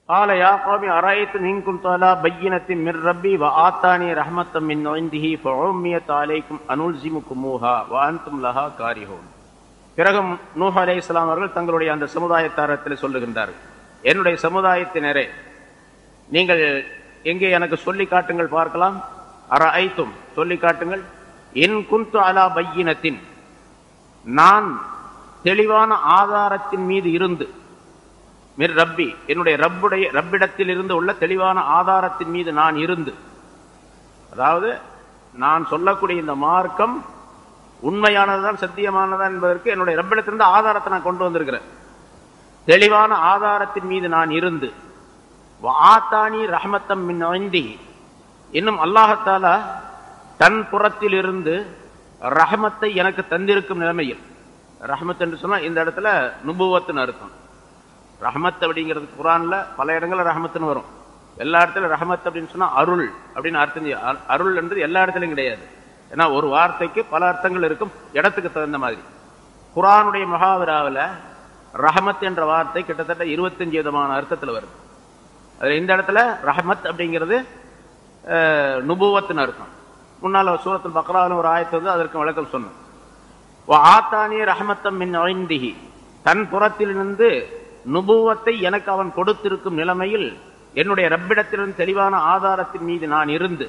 قال يا قوم أرأيتم إن كنت على بينة من ربي وآتاني رحمة من عنده فعميت عليكم أنلزمكموها وأنتم لها كارهون பிறகு நூஹ் அலை இஸ்லாம் அவர்கள் தங்களுடைய அந்த சமுதாயத்தாரத்தில் சொல்லுகின்றார்கள் என்னுடைய சமுதாயத்தினரே நீங்கள் எங்கே எனக்கு சொல்லி காட்டுங்கள் பார்க்கலாம் அற ஐத்தும் சொல்லி காட்டுங்கள் என் குந்து அலா பையினத்தின் நான் தெளிவான ஆதாரத்தின் மீது இருந்து மிர் ரப்பி என்னுடைய ரப்புடைய ரப்பிடத்தில் இருந்து உள்ள தெளிவான ஆதாரத்தின் மீது நான் இருந்து அதாவது நான் சொல்லக்கூடிய இந்த மார்க்கம் உண்மையானதுதான் சத்தியமானதான் என்பதற்கு என்னுடைய ரப்பிடத்திலிருந்து ஆதாரத்தை நான் கொண்டு வந்திருக்கிறேன் தெளிவான ஆதாரத்தின் மீது நான் இருந்து ஆத்தானி ரஹமத்தம் மின் ஐந்தி இன்னும் அல்லாஹத்தாலா தன் புறத்தில் இருந்து ரஹமத்தை எனக்கு தந்திருக்கும் நிலைமையில் ரஹமத் என்று சொன்னா இந்த இடத்துல நுபுவத்துன்னு அர்த்தம் ரஹமத் அப்படிங்கிறது குரான்ல பல இடங்கள்ல ரஹமத்துன்னு வரும் எல்லா இடத்துலயும் ரஹமத் அப்படின்னு சொன்னா அருள் அப்படின்னு அர்த்தம் செய்ய- அ- அருள் என்றது எல்லா இடத்துலயும் கிடையாது ஏன்னா ஒரு வார்த்தைக்கு பல அர்த்தங்கள் இருக்கும் இடத்துக்கு தகுந்த மாதிரி குரானுடைய மகாவிராவில் ரஹமத் என்ற வார்த்தை கிட்டத்தட்ட இருபத்தஞ்சு விதமான அர்த்தத்தில் வருது அதுல இந்த இடத்துல ரஹமத் அப்படிங்கிறது அஹ், நுபுவத்துன்னு அர்த்தம் முன்னால சூரத்தில் பக்ராவில் ஒரு ஆயத்து வந்து அதற்கு விளக்கம் சொன்னோம் ஆத்தானி ரஹமத்தம் மின் ஐந்திஹி தன் புறத்திலிருந்து நுபுவத்தை எனக்கு அவன் கொடுத்திருக்கும் நிலைமையில் என்னுடைய ரப்பிடத்திலிருந்து தெளிவான ஆதாரத்தின் மீது நான் இருந்து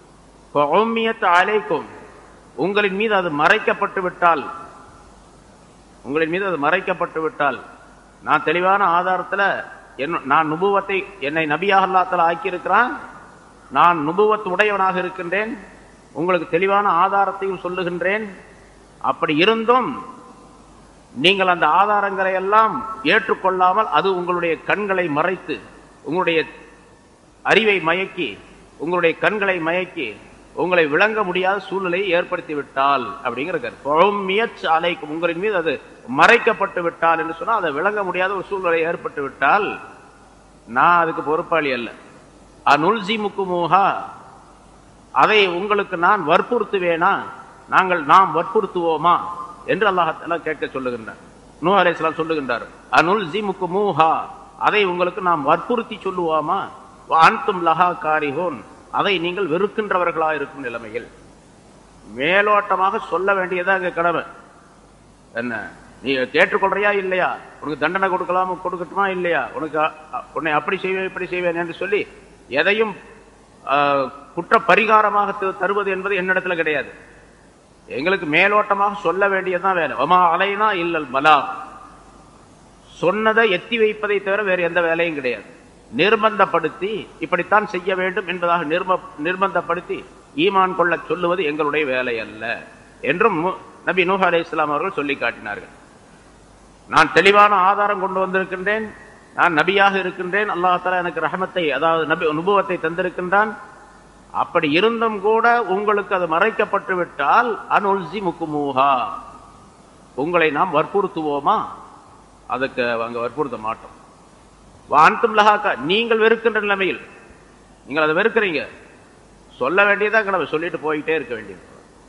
அலைக்கும் உங்களின் மீது அது மறைக்கப்பட்டு விட்டால் உங்களின் மீது அது மறைக்கப்பட்டு விட்டால் நான் தெளிவான ஆதாரத்துல என்ன- நான் நுபுவத்தை என்னை நபியாக அல்லாத்தல ஆக்கியிருக்கிறான் நான் நுபுவத் உடையவனாக இருக்கின்றேன் உங்களுக்கு தெளிவான ஆதாரத்தையும் சொல்லுகின்றேன் அப்படி இருந்தும் நீங்கள் அந்த ஆதாரங்களை எல்லாம் ஏற்றுக்கொள்ளாமல் அது உங்களுடைய கண்களை மறைத்து உங்களுடைய அறிவை மயக்கி உங்களுடைய கண்களை மயக்கி உங்களை விளங்க முடியாத சூழ்நிலையை ஏற்படுத்தி விட்டால் அப்படிங்கிற கருத்து அலைக்கும் உங்களின் மீது அது மறைக்கப்பட்டு விட்டால் என்று சொன்னால் அதை விளங்க முடியாத ஒரு சூழ்நிலை ஏற்பட்டு விட்டால் நான் அதுக்கு பொறுப்பாளி அல்ல அனுல்சி முக்குமூஹா அதை உங்களுக்கு நான் வற்புறுத்துவேனா நாங்கள் நாம் வற்புறுத்துவோமா என்று அல்லாஹால கேட்க சொல்லுகின்றார் நூ அலைஹிஸ்ஸலாம் சொல்லுகின்றார் அனுல் ஜிமுக்கு மூஹா அதை உங்களுக்கு நாம் வற்புறுத்தி சொல்லுவோமா அன்தும் லஹா காரிஹோன் அதை நீங்கள் வெறுக்கின்றவர்களா இருக்கும் நிலைமையில் மேலோட்டமாக சொல்ல வேண்டியதா அங்க கடமை என்ன நீ கேட்டுக்கொள்றியா இல்லையா உனக்கு தண்டனை கொடுக்கலாமா கொடுக்கட்டுமா இல்லையா உனக்கு அ- அ- உன்னை அப்படி செய்வேன் இப்படி செய்வேன் என்று சொல்லி எதையும் ஆ, குற்ற பரிகாரமாக த- தருவது என்பது என்னிடத்துல கிடையாது எங்களுக்கு மேலோட்டமாக சொல்ல வேண்டியதுதான் வேலை ஒமா அலைனா இல்லல் பலா சொன்னதை எத்தி வைப்பதை தவிர வேறு எந்த வேலையும் கிடையாது நிர்பந்தப்படுத்தி இப்படித்தான் செய்ய வேண்டும் என்பதாக நிர்ம நிர்பந்தப்படுத்தி ஈமான் கொள்ள சொல்லுவது எங்களுடைய வேலை அல்ல என்றும் நு- நபி நூஹ் அலை இஸ்லாம் அவர்கள் சொல்லி காட்டினார்கள் நான் தெளிவான ஆதாரம் கொண்டு வந்திருக்கின்றேன் நான் நபியாக இருக்கின்றேன் அல்லாஹால எனக்கு ரஹமத்தை அதாவது நபி நுபுவத்தை தந்திருக்கின்றான் அப்படி இருந்தும் கூட உங்களுக்கு அது மறைக்கப்பட்டு விட்டால் அனுல்சி முக்குமூஹா உங்களை நாம் வற்புறுத்துவோமா அதுக்கு அங்க வற்புறுத்த மாட்டோம் வான்தும் லஹாக்கா நீங்கள் வெறுக்கின்ற நிலைமையில் நீங்கள் அதை வெறுக்கிறீங்க சொல்ல வேண்டியதா கடமை சொல்லிட்டு போயிட்டே இருக்க வேண்டியது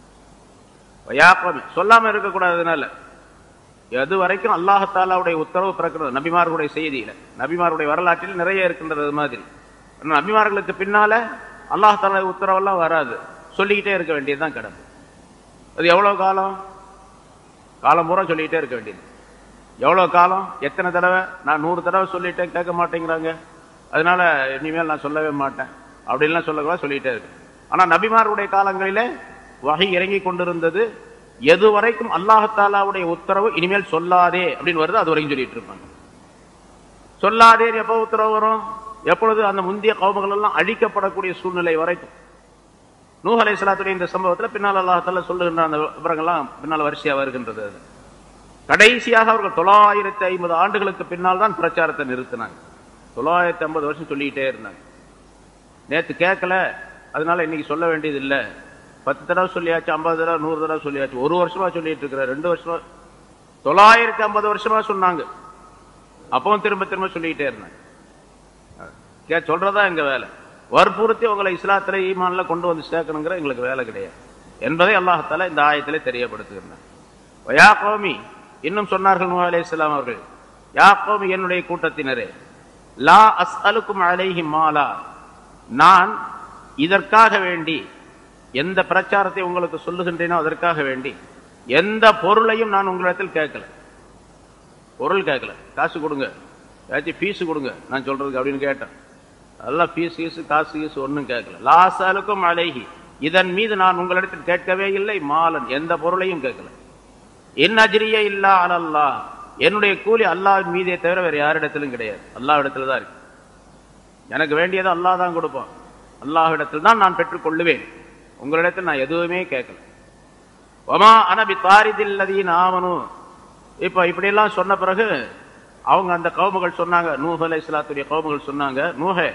வயாப்பமே சொல்லாம இருக்கக்கூடாதுனால எது வரைக்கும் அல்லாஹத்தாலாவுடைய உத்தரவு பிறக்கிறது நபிமார்களுடைய செய்தியில நபிமாருடைய வரலாற்றில் நிறைய இருக்கின்றது அது மாதிரி ஆனா நபிமார்களுக்கு பின்னால அல்லாஹாலா உத்தரவெல்லாம் வராது சொல்லிக்கிட்டே இருக்க வேண்டியதுதான் கடமை அது எவ்வளவு காலம் காலம் பூரா சொல்லிக்கிட்டே இருக்க வேண்டியது எவ்வளவு காலம் எத்தனை தடவை நான் நூறு தடவை சொல்லிட்டேன் கேட்க மாட்டேங்கிறாங்க அதனால இனிமேல் நான் சொல்லவே மாட்டேன் அப்படின்லாம் சொல்லக்கூடாது சொல்லிட்டே இருக்கு ஆனா நபிமாருடைய காலங்களிலே வகை இறங்கி கொண்டிருந்தது எது வரைக்கும் அல்லாஹத்தாலாவுடைய உத்தரவு இனிமேல் சொல்லாதே அப்படின்னு வருது அது வரைக்கும் சொல்லிட்டு இருப்பாங்க சொல்லாதே எப்போ உத்தரவு வரும் எப்பொழுது அந்த முந்தைய கவுமகள் எல்லாம் அழிக்கப்படக்கூடிய சூழ்நிலை வரைக்கும் நூஹ் அலைஹிஸ்ஸலாத்துடைய இந்த சம்பவத்துல பின்னால் அல்லாஹால சொல்லுகின்ற அந்த விவரங்கள்லாம் பின்னால் வரிசையா வருகின்றது அது கடைசியாக அவர்கள் தொள்ளாயிரத்தி ஐம்பது ஆண்டுகளுக்கு பின்னால் தான் பிரச்சாரத்தை நிறுத்தினாங்க தொள்ளாயிரத்தி ஐம்பது வருஷம் சொல்லிக்கிட்டே இருந்தாங்க நேத்து கேட்கல அதனால இன்னைக்கு சொல்ல வேண்டியது இல்ல பத்து தடவை சொல்லியாச்சு ஐம்பது தடவை நூறு தடவை சொல்லியாச்சு ஒரு வருஷமா சொல்லிட்டு இருக்கிற ரெண்டு வருஷமா தொள்ளாயிரத்தி ஐம்பது வருஷமா சொன்னாங்க அப்பவும் திரும்ப திரும்ப சொல்லிக்கிட்டே இருந்தாங்க கே சொல்றதா எங்க வேலை வற்புறுத்தி உங்களை இஸ்லாத்துல ஈமான்ல கொண்டு வந்து சேர்க்கணுங்கிற எங்களுக்கு வேலை கிடையாது என்பதை அல்லாஹத்தால இந்த ஆயத்திலே தெரியப்படுத்துகிறார் யா கோமி இன்னும் சொன்னார்கள் நூஹ் அலைஹிஸ்ஸலாம் அவர்கள் யா கோமி என்னுடைய கூட்டத்தினரே லா அஸ்அலுக்கும் அலைஹி மாலா நான் இதற்காக வேண்டி எந்த பிரச்சாரத்தை உங்களுக்கு சொல்லுகின்றேனோ அதற்காக வேண்டி எந்த பொருளையும் நான் உங்களிடத்தில் கேட்கல பொருள் கேட்கல காசு கொடுங்க ஏதாச்சும் ஃபீஸ் கொடுங்க நான் சொல்றதுக்கு அப்படின்னு கேட்டேன் அதெல்லாம் ஃபீஸ் கீஸ் காசு கீஸ் ஒன்றும் கேட்கல லாசாலுக்கும் அலைஹி இதன் மீது நான் உங்களிடத்தில் கேட்கவே இல்லை மாலன் எந்த பொருளையும் கேட்கல என் அஜிரிய இல்லா அலல்லா என்னுடைய கூலி அல்லாஹ்வின் மீதே தவிர வேற யாரிடத்திலும் கிடையாது அல்லாஹ் இடத்துல தான் இருக்கு எனக்கு வேண்டியதை அல்லாஹ் தான் கொடுப்பான் அல்லாஹ்விடத்தில் தான் நான் பெற்றுக் கொள்ளுவேன் உங்களிடத்தில் நான் எதுவுமே கேட்கல ஒமா அனபி தாரிதில்லதீன் ஆமனு இப்ப இப்படி எல்லாம் சொன்ன பிறகு அவங்க அந்த கவுமுகள் சொன்னாங்க நூஹ் அலை இஸ்லாத்துடைய கவுமுகள் சொன்னாங்க நூஹே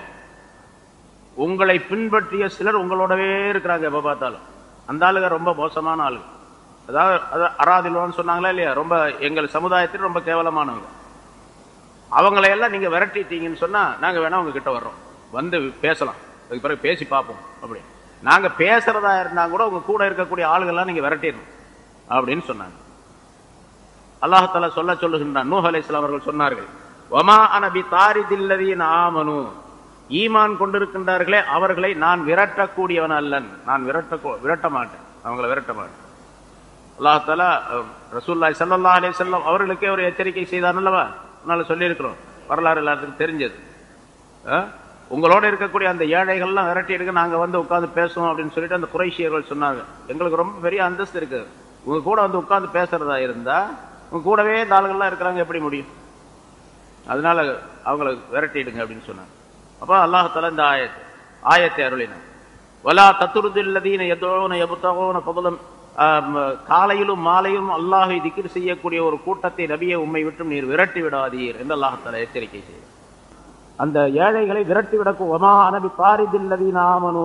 உங்களை பின்பற்றிய சிலர் உங்களோடவே இருக்கிறாங்க எப்ப பார்த்தாலும் அந்த ஆளுங்க ரொம்ப மோசமான ஆளுங்க அதாவது அது அராதில்வான்னு சொன்னாங்களா இல்லையா ரொம்ப எங்கள் சமுதாயத்தில் ரொம்ப கேவலமானவங்க அவங்களை எல்லாம் நீங்க விரட்டிட்டீங்கன்னு சொன்னா நாங்க வேணா உங்க கிட்ட வர்றோம் வந்து பேசலாம் அதுக்கு பிறகு பேசி பார்ப்போம் அப்படி நாங்க பேசுறதா இருந்தா கூட உங்க கூட இருக்கக்கூடிய ஆளுகள்லாம் நீங்க விரட்டிடணும் அப்படின்னு சொன்னாங்க அல்லாஹால சொல்ல சொல்லுகின்றான் நூஹ் அலைஹிஸ்ஸலாம் அவர்கள் சொன்னார்கள் ஒமா அனபி தாரிதில்லதீன் ஆமனு ஈமான் கொண்டிருக்கின்றார்களே அவர்களை நான் விரட்டக்கூடியவன் அல்லன் நான் விரட்ட விரட்ட மாட்டேன் அவங்களை விரட்ட மாட்டேன் அல்லாஹால ரசூல்லாய் சல்லா அலி செல்லம் அவர்களுக்கே ஒரு எச்சரிக்கை செய்தார் அல்லவா அதனால சொல்லியிருக்கிறோம் வரலாறு எல்லாத்துக்கும் தெரிஞ்சது அஹ்? உங்களோட இருக்கக்கூடிய அந்த ஏழைகள்லாம் விரட்டி எடுக்க நாங்க வந்து உட்கார்ந்து பேசுவோம் அப்படின்னு சொல்லிட்டு அந்த குறைஷியர்கள் சொன்னாங்க எங்களுக்கு ரொம்ப பெரிய அந்தஸ்து இருக்கு உங்க கூட வந்து உட்கார்ந்து பேசுறதா இருந்தா உங்க கூடவே இந்த ஆளுகள்லாம் இருக்கிறாங்க எப்படி முடியும் அதனால அவங்களை விரட்டிடுங்க அப்படின்னு சொன்னாங்க அப்ப அல்லாஹால இந்த ஆயத்தை ஆயத்தை அருளினார் வலா தத்துருதில்லதீன எதோன எபுத்தகோன பதலம் காலையிலும் மாலையிலும் அல்லாஹை திக்கிர் செய்யக்கூடிய ஒரு கூட்டத்தை நபியை உம்மை விட்டும் நீர் விரட்டி விடாதீர் என்று அல்லாஹால எச்சரிக்கை செய்தார் அந்த ஏழைகளை விரட்டி விடக்கும் ஒமா அனபி பாரிதில்லதீன ஆமனு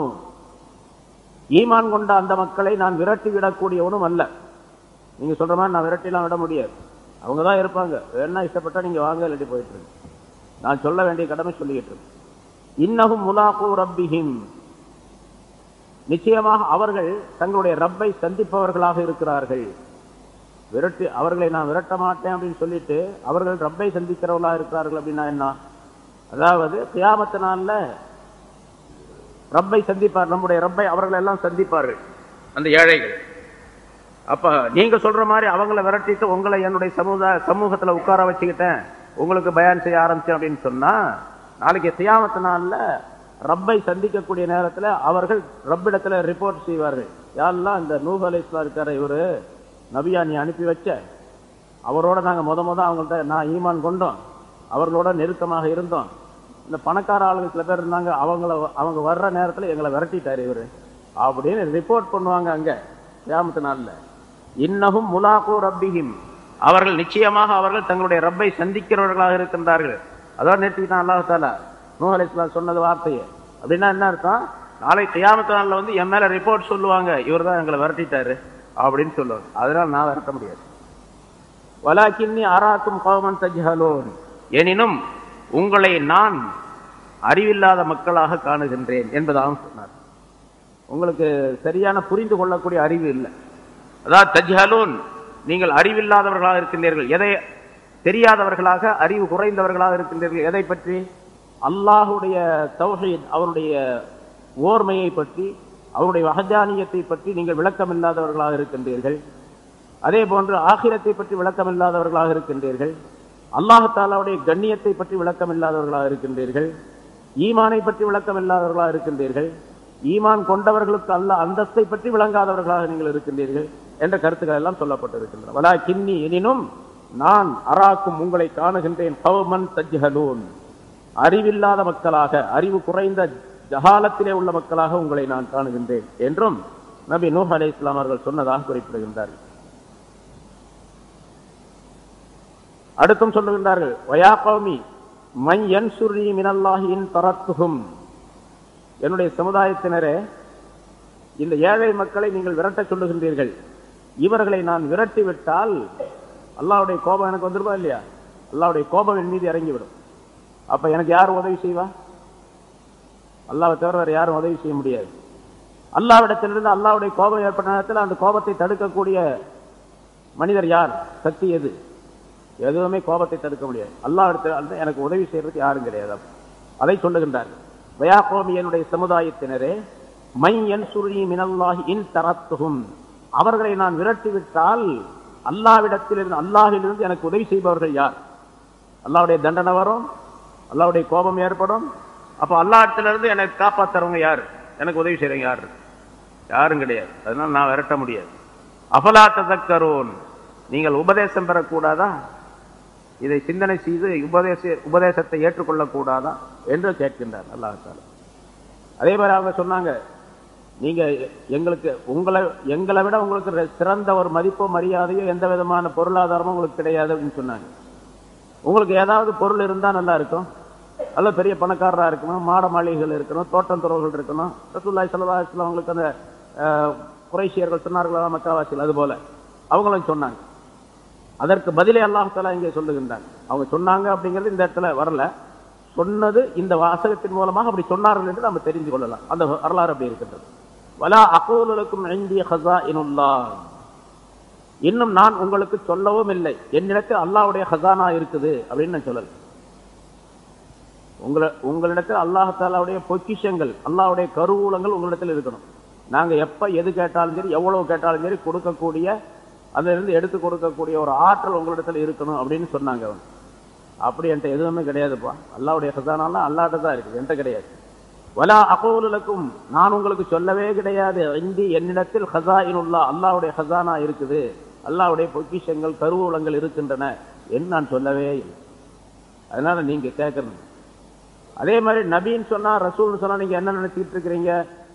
ஈமான் கொண்ட அந்த மக்களை நான் விரட்டி விடக்கூடியவனும் அல்ல நீங்க சொல்ற மாதிரி நான் விரட்டிலாம் விட முடியாது அவங்க தான் இருப்பாங்க வேணா இஷ்டப்பட்டா நீங்க வாங்க இல்லாட்டி போயிட்டு இருக்கு நான் சொல்ல வேண்டிய கடமை சொல்லிக்கிட்டு இருக்கேன் இன்னகும் முலாக்கு ரப்பிஹிம் நிச்சயமாக அவர்கள் தங்களுடைய ரப்பை சந்திப்பவர்களாக இருக்கிறார்கள் விரட்டு அவர்களை நான் விரட்ட மாட்டேன் அப்படின்னு சொல்லிட்டு அவர்கள் ரப்பை சந்திக்கிறவர்களா இருக்கிறார்கள் அப்படின்னா என்ன அதாவது கியாமத்து நாள்ல ரப்பை சந்திப்பார் நம்முடைய ரப்பை அவர்கள் எல்லாம் சந்திப்பார்கள் அந்த ஏழைகள் அப்ப நீங்க சொல்ற மாதிரி அவங்கள விரட்டிட்டு உங்களை என்னுடைய சமுதாய சமூகத்துல உட்கார வச்சுக்கிட்டேன் உங்களுக்கு பயான் செய்ய ஆரம்பிச்சேன் அப்படின்னு சொன்னா நாளைக்கு சியாமத்து நாள்ல ரப்பை சந்திக்கக்கூடிய நேரத்துல அவர்கள் ரப்பிடத்துல ரிப்போர்ட் செய்வார்கள் யாரெல்லாம் இந்த நூஹ் அலைஸ்லா இருக்கார இவரு நபியா நீ அனுப்பி வச்ச அவரோட நாங்க முத முத அவங்கள்ட்ட நான் ஈமான் கொண்டோம் அவர்களோட நெருக்கமாக இருந்தோம் இந்த பணக்கார ஆளுங்க சில பேர் இருந்தாங்க அவங்கள அவங்க வர்ற நேரத்துல எங்களை விரட்டிட்டாரு இவரு அப்படின்னு ரிப்போர்ட் பண்ணுவாங்க அங்க கியாமத்து நாள்ல இன்னகும் முலாகோ ரப்பிஹிம் அவர்கள் நிச்சயமாக அவர்கள் தங்களுடைய ரப்பை சந்திக்கிறவர்களாக இருக்கின்றார்கள் அதான் நேற்றுக்கிட்டான் அல்லாஹால நூஹ் அலைஹிஸ்ஸலாம் சொன்னது வார்த்தையை அப்படின்னா என்ன அர்த்தம் நாளை கியாமத்து நாள்ல வந்து என் மேல ரிப்போர்ட் சொல்லுவாங்க இவர் தான் எங்களை விரட்டிட்டாரு அப்படின்னு சொல்லுவாங்க அதனால நான் விரட்ட முடியாது வலாக்கின்னி அராக்கும் கோமன் தஜ்ஹலோன் எனினும் உங்களை நான் அறிவில்லாத மக்களாக காணுகின்றேன் என்பதாகவும் சொன்னார் உங்களுக்கு சரியான புரிந்து கொள்ளக்கூடிய அறிவு இல்லை அதாவது தஜ்ஹலூன் நீங்கள் அறிவில்லாதவர்களாக இருக்கின்றீர்கள் எதை தெரியாதவர்களாக அறிவு குறைந்தவர்களாக இருக்கின்றீர்கள் எதை பற்றி அல்லாஹுடைய தௌஹீத் அவருடைய ஓர்மையை பற்றி அவருடைய வகஜானியத்தை பற்றி நீங்கள் விளக்கமில்லாதவர்களாக இருக்கின்றீர்கள் அதே போன்று ஆகிரத்தை பற்றி விளக்கமில்லாதவர்களாக இருக்கின்றீர்கள் அல்லாஹாலாவுடைய கண்ணியத்தை பற்றி விளக்கமில்லாதவர்களாக இருக்கின்றீர்கள் ஈமானை பற்றி விளக்கமில்லாதவர்களாக இருக்கின்றீர்கள் ஈமான் கொண்டவர்களுக்கு அல்ல அந்தஸ்தை பற்றி விளங்காதவர்களாக நீங்கள் இருக்கின்றீர்கள் என்ற கருத்துக்கள் எல்லாம் சொல்லப்பட்டிருக்கின்றன வலா கிண்ணி எனினும் நான் அராக்கும் உங்களை காணுகின்றேன் கவமன் தஜ்ஹலூன் அறிவில்லாத மக்களாக அறிவு குறைந்த ஜஹாலத்திலே உள்ள மக்களாக உங்களை நான் காணுகின்றேன் என்றும் நபி நூஹ் அலை இஸ்லாம் அவர்கள் சொன்னதாக குறிப்பிடுகின்றார்கள் அடுத்தும் சொல்லுகின்றார்கள் வயா கௌமி மை என் சுரி மினல்லாஹின் தரத்துகும் என்னுடைய சமுதாயத்தினரே இந்த ஏழை மக்களை நீங்கள் விரட்ட சொல்லுகின்றீர்கள் இவர்களை நான் விரட்டி விட்டால் அல்லாவுடைய கோபம் எனக்கு வந்துருவா இல்லையா அல்லாவுடைய கோபம் என் மீது இறங்கிவிடும் அப்ப எனக்கு யார் உதவி செய்வா அல்லாவை தவிர வேற யாரும் உதவி செய்ய முடியாது அல்லாவிடத்திலிருந்து அல்லாவுடைய கோபம் ஏற்பட்ட நேரத்தில் அந்த கோபத்தை தடுக்கக்கூடிய மனிதர் யார் சக்தி எது எதுவுமே கோபத்தை தடுக்க முடியாது அல்லாஹ் இடத்துல எனக்கு உதவி செய்யறதுக்கு யாரும் கிடையாது அப்ப. அதை சொல்லுகின்றார் வயாகோமி என்னுடைய சமுதாயத்தினரே மை என் சுருணி மினல்லாஹி இன் தரத்துகும் அவர்களை நான் விரட்டி விட்டால் அல்லாவிடத்திலிருந்து அல்லாஹிலிருந்து எனக்கு உதவி செய்பவர்கள் யார் அல்லாவுடைய தண்டனை வரும் அல்லாவுடைய கோபம் ஏற்படும் அப்ப அல்லாஹ்விடத்திலிருந்து எனக்கு காப்பாத்துறவங்க யார் எனக்கு உதவி செய்றவங்க யார் யாரும் கிடையாது அதனால நான் விரட்ட முடியாது அபலா ததக்கரோன் நீங்கள் உபதேசம் பெறக்கூடாதா இதை சிந்தனை செய்து உபதேச உபதேசத்தை ஏற்றுக்கொள்ளக்கூடாதா என்று கேட்கின்றார் அல்லாஹால அதே மாதிரி அவங்க சொன்னாங்க நீங்க எங்களுக்கு உங்களை எங்களை விட உங்களுக்கு ரெ- சிறந்த ஒரு மதிப்போ மரியாதையோ எந்த விதமான பொருளாதாரமும் உங்களுக்கு கிடையாது அப்படின்னு சொன்னாங்க உங்களுக்கு ஏதாவது பொருள் இருந்தா நல்லா இருக்கும் அல்ல பெரிய பணக்காரரா இருக்கணும் மாட மாளிகைகள் இருக்கணும் தோட்டம் துறவுகள் இருக்கணும் ரசூல்லாய் சல்லா அவங்களுக்கு அந்த அஹ், குறைஷியர்கள் சொன்னார்களா மக்காவாசிகள் அது போல அவங்களும் சொன்னாங்க அதற்கு பதிலே அல்லாஹாலா இங்கே சொல்லுகின்றாங்க அவங்க சொன்னாங்க அப்படிங்கிறது இந்த இடத்துல வரல சொன்னது இந்த வாசகத்தின் மூலமாக அப்படி சொன்னார்கள் என்று நம்ம தெரிந்து கொள்ளலாம் அந்த வரலாறு அப்படி இருக்கின்றது வலா அகோலுக்கும் ஐந்திய ஹசா இனுல்லா இன்னும் நான் உங்களுக்கு சொல்லவும் இல்லை என்னிடத்தில் அல்லாஹ்வுடைய ஹசானா இருக்குது அப்படின்னு நான் சொல்லல உங்களை உங்களிடத்தில் அல்லாஹாலாவுடைய பொக்கிஷங்கள் அல்லாஹ்வுடைய கருவூலங்கள் உங்களிடத்தில் இருக்கணும் நாங்க எப்ப எது கேட்டாலும் சரி எவ்வளவு கேட்டாலும் சரி கொடுக்கக்கூடிய அதுல இருந்து எடுத்து கொடுக்கக்கூடிய ஒரு ஆற்றல் உங்களிடத்தில் இருக்கணும் அப்படின்னு சொன்னாங்க அவங்க அப்படி என்கிட்ட எதுவுமே கிடையாதுப்பா அல்லாஹ்வுடைய ஹசானாலாம் அல்லாட்ட தான் இருக்குது என்கிட்ட கிடையாது வலா அகோலுக்கும் நான் உங்களுக்கு சொல்லவே கிடையாது இந்தி என்னிடத்தில் ஹசாயினுல்லா அல்லாஹ்வுடைய ஹசானா இருக்குது அல்லாஹ்வுடைய பொக்கிஷங்கள் கருவூலங்கள் இருக்கின்றன என்று நான் சொல்லவே இல்லை அதனால நீங்க கேட்கறது அதே மாதிரி நபின்னு சொன்னா ரசூல்னு சொன்னா நீங்க என்ன நினைச்சிட்டு இருக்கிறீங்க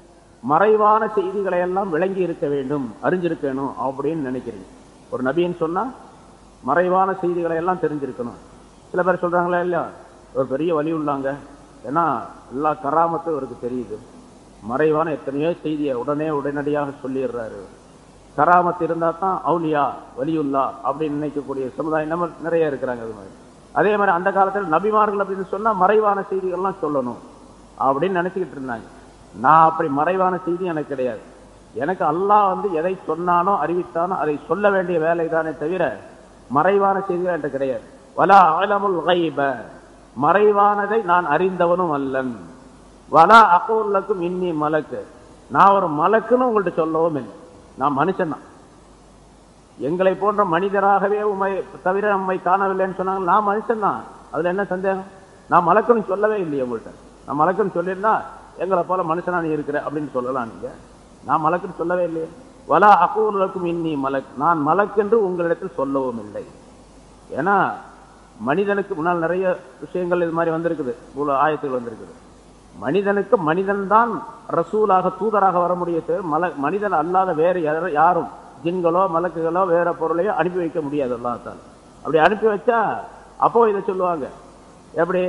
மறைவான செய்திகளை எல்லாம் விளங்கி இருக்க வேண்டும் அறிஞ்சிருக்கணும் அப்படின்னு நினைக்கிறீங்க ஒரு நபின்னு சொன்னா மறைவான செய்திகளை எல்லாம் தெரிஞ்சிருக்கணும் சில பேர் சொல்றாங்களா இல்லையா ஒரு பெரிய வழி உள்ளாங்க ஏன்னா எல்லா கராமத்தும் இவருக்கு தெரியுது மறைவான எத்தனையோ செய்தியை உடனே உடனடியாக சொல்லிடுறாரு கராமத்து இருந்தா தான் அவுலியா வலியுல்லா அப்படின்னு நினைக்கக்கூடிய சமுதாயம் நம்ம நிறைய இருக்கிறாங்க அது மாதிரி அதே மாதிரி அந்த காலத்துல நபிமார்கள் அப்படின்னு சொன்னா மறைவான செய்திகள்லாம் சொல்லணும் அப்படின்னு நினைச்சுக்கிட்டு இருந்தாங்க நான் அப்படி மறைவான செய்தி எனக்கு கிடையாது எனக்கு அல்லாஹ் வந்து எதை சொன்னானோ அறிவித்தானோ அதை சொல்ல வேண்டிய வேலை தானே தவிர மறைவான செய்திகள் என்கிட்ட கிடையாது வலா அலமுல் கைப மறைவானதை நான் அறிந்தவனும் அல்லன் வலா அகூல்லக்கும் இன்னி மலக்கு நான் ஒரு மலக்குன்னு உங்கள்ட்ட சொல்லவும் இல்லை நான் மனுஷன் தான் எங்களை போன்ற மனிதராகவே உண்மை தவிர நம்மை காணவில்லைன்னு சொன்னாங்க நான் மனுஷன் தான் அதுல என்ன சந்தேகம் நான் மலக்குன்னு சொல்லவே இல்லையே உங்கள்ட்ட நான் மலக்குன்னு சொல்லியிருந்தா எங்களை போல மனுஷனா நீ இருக்கிற அப்படின்னு சொல்லலாம் நீங்க நான் மலக்குன்னு சொல்லவே இல்லையே வலா அகூலுக்கும் இன்னி மலக் நான் மலக்கென்று உங்களிடத்தில் சொல்லவும் இல்லை ஏன்னா மனிதனுக்கு முன்னால் நிறைய விஷயங்கள் இது மாதிரி வந்திருக்குது இவ்வளவு ஆயத்துகள் வந்திருக்குது மனிதனுக்கு மனிதன் தான் ரசூலாக தூதராக வர முடியாது மல மனிதன் அல்லாத வேற யார- யாரும் ஜின்களோ மலக்குகளோ வேற பொருளையோ அனுப்பி வைக்க முடியாது அல்லாத்தால் அப்படி அனுப்பி வச்சா அப்போ இதை சொல்லுவாங்க எப்படி